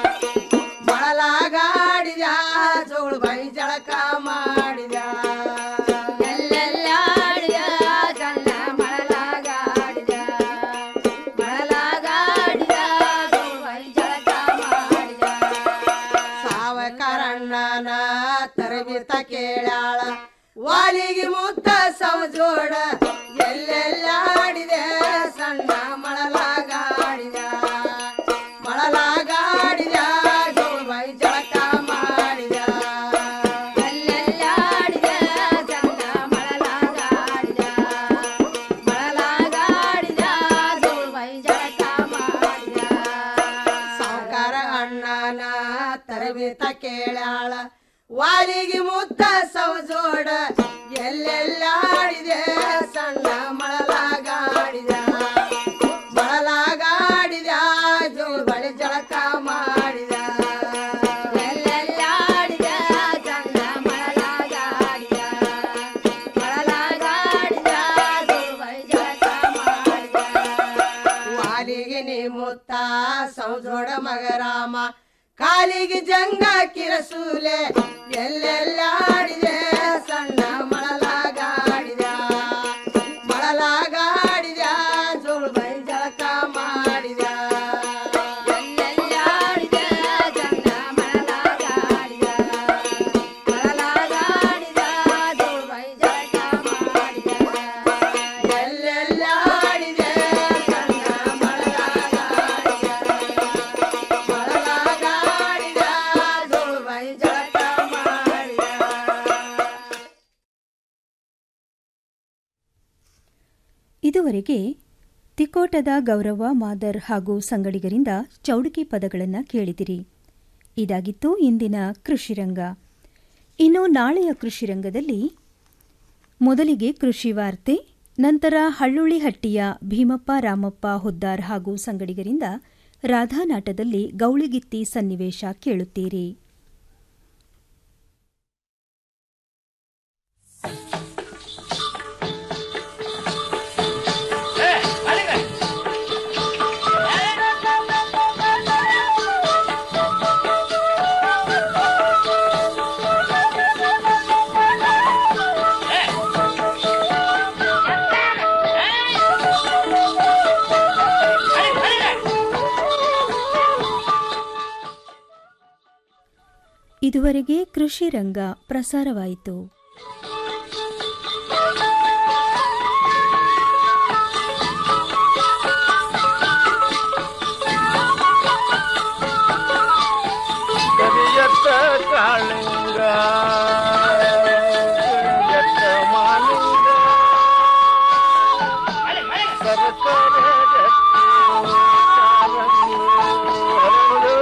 ಮಳಲಾಗಾಡಿದ ಜೋಳು ಬೈ ಜಳಕ ಮಾಡಿದ ಎಲ್ಲೆಲ್ಲ ಆಡಿದ ಸಣ್ಣ ಮಳಲಾಗಾಡಿದ ಮಳಲಾಗಾಡಿದ ಜೋಳು ಮೈ ಜಳಕ ಮಾಡಿದ ಸಾವಕರಣ್ಣನ ತರಬಿತ ಕೇಳಾಳ ವಾಲಿಗೆ ಮುತ್ತ ಸವಜೋಡ ಎಲ್ಲೆಲ್ಲ ಆಡಿದೆ ಸಣ್ಣ ಮಳಲಾಗಾಡಿದ ಮಳಲಾಗಾಡಿದ ಜೋಳು ಬೈ ಜಳಕ ಮಾಡಿದ ಎಲ್ಲೆಲ್ಲ ಆಡಿದ ಸಣ್ಣ ಮಳಲಾಗಾಡಿದ ಮಳಲಾಗಾಡಿದ ಜೋಳು ಮೈ ಜಳಕ ಮಾಡಿದ ಸಾವುಕಾರ ಅಣ್ಣನ ತರಬೇತ ಕೇಳಾಳ ವಾಲಿಗೆ ಮುತ್ತ ಸವಜೋಡ ಎಲ್ಲೆಲ್ಲ ಆಡಿದೆ ಸಣ್ಣ ಮಳಲಾಗಾಡಿದ ಮಳಲಾಗಾಡಿದ ಜೋಳು ಬಳಿ ಜಳಕ ಮಾಡಿದ ಎಲ್ಲೆಲ್ಲ ಆಡಿದ ಸಣ್ಣ ಮಳಲಾಗಾಡಿದ ಮಳಲಾಗಾಡಿದ ಜೋಳು ಮೈ ಜಳಕ ಮಾಡಿದ ವಾಲಿಗೆ ನೀ ಮುತ್ತ ಸೌಜೋಡ ಮಗರಾಮ ಕಾಲಿಗೆ ಜಂಗ ಕಿರಸೂಲೆ ಎಲ್ಲೆಲ್ಲ ಆಡಿದೆ ಸಣ್ಣ ಮಳಲಾಗಾಡಿದ ಮಳಲಾಗಾಡಿದ ಜೋಳು ಬೈ ಜಳಕ ಮಾಡಿದ ಎಲ್ಲೆಲ್ಲ ಆಡಿದ ಸಣ್ಣ ಮಳಲಾಗಾಡಿದ ಮಳಲಾಗಾಡಿದ ಜೋಳು ಮೈ ಜಳಕ ಮಾಡಿದ ಎಲ್ಲೆಲ್ಲ ಆಡಿದೆ ಸಣ್ಣ ಮಳಲಾಗಾಡಿದ ಮಳಲಾಗಾಡಿದ ಜೋಳು ಬೈ ಜಳಕ ಮಾಡಿದ ಇದುವರೆಗೆ ತಿಕೋಟದ ಗೌರವ ಮಾದರ್ ಹಾಗೂ ಸಂಗಡಿಗರಿಂದ ಚೌಡಿಕೆ ಪದಗಳನ್ನು ಕೇಳಿದಿರಿ ಇದಾಗಿತ್ತು ಇಂದಿನ ಕೃಷಿರಂಗ ಇನ್ನು ನಾಳೆಯ ಕೃಷಿರಂಗದಲ್ಲಿ ಮೊದಲಿಗೆ ಕೃಷಿ ವಾರ್ತೆ ನಂತರ ಹಳ್ಳುಳ್ಳಿಹಟ್ಟಿಯ ಭೀಮಪ್ಪ ರಾಮಪ್ಪ ಹುದ್ದಾರ್ ಹಾಗೂ ಸಂಗಡಿಗರಿಂದ ರಾಧಾನಾಟದಲ್ಲಿ ಗೌಳಿಗಿತ್ತಿ ಸನ್ನಿವೇಶ ಕೇಳುತ್ತೀರಿ ಇದುವರೆಗೆ ಕೃಷಿ ರಂಗ ಪ್ರಸಾರವಾಯಿತು ಕರಿಯತ್ತ ಕಾಳಿಂಗ ಕರಿಯತ್ತ ಮಾಲಿಂಗ ಸರಸರ ಗಟ್ಟಿ ಕಾರಂಗಿ ಹರಡು.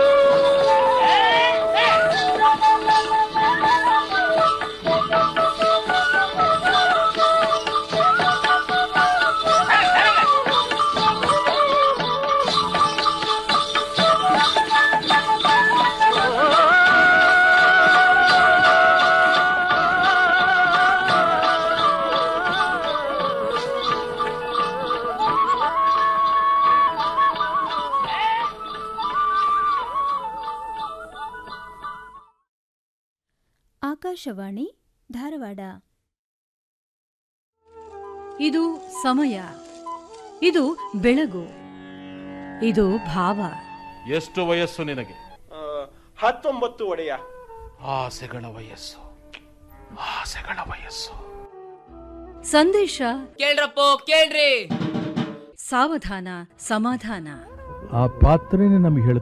ಆಕಾಶವಾಣಿ ಧಾರವಾಡ ಇದು ಸಮಯ ಇದು ಬೆಳಗು ಇದು ಭಾವ ಎಷ್ಟು ವಯಸ್ಸು ನಿನಗೆ ಹತ್ತೊಂಬತ್ತು ಒಡೆಯ ಆಸೆಗಳ ವಯಸ್ಸು ಆಸೆಗಳ ವಯಸ್ಸು ಸಂದೇಶ ಕೇಳ್ರಪ್ಪೋ ಕೇಳ್ರಿ ಸಾವಧಾನ ಸಮಾಧಾನ ಆ ಪಾತ್ರನೇ ನಮಗೆ ಹೇಳ್ತಾ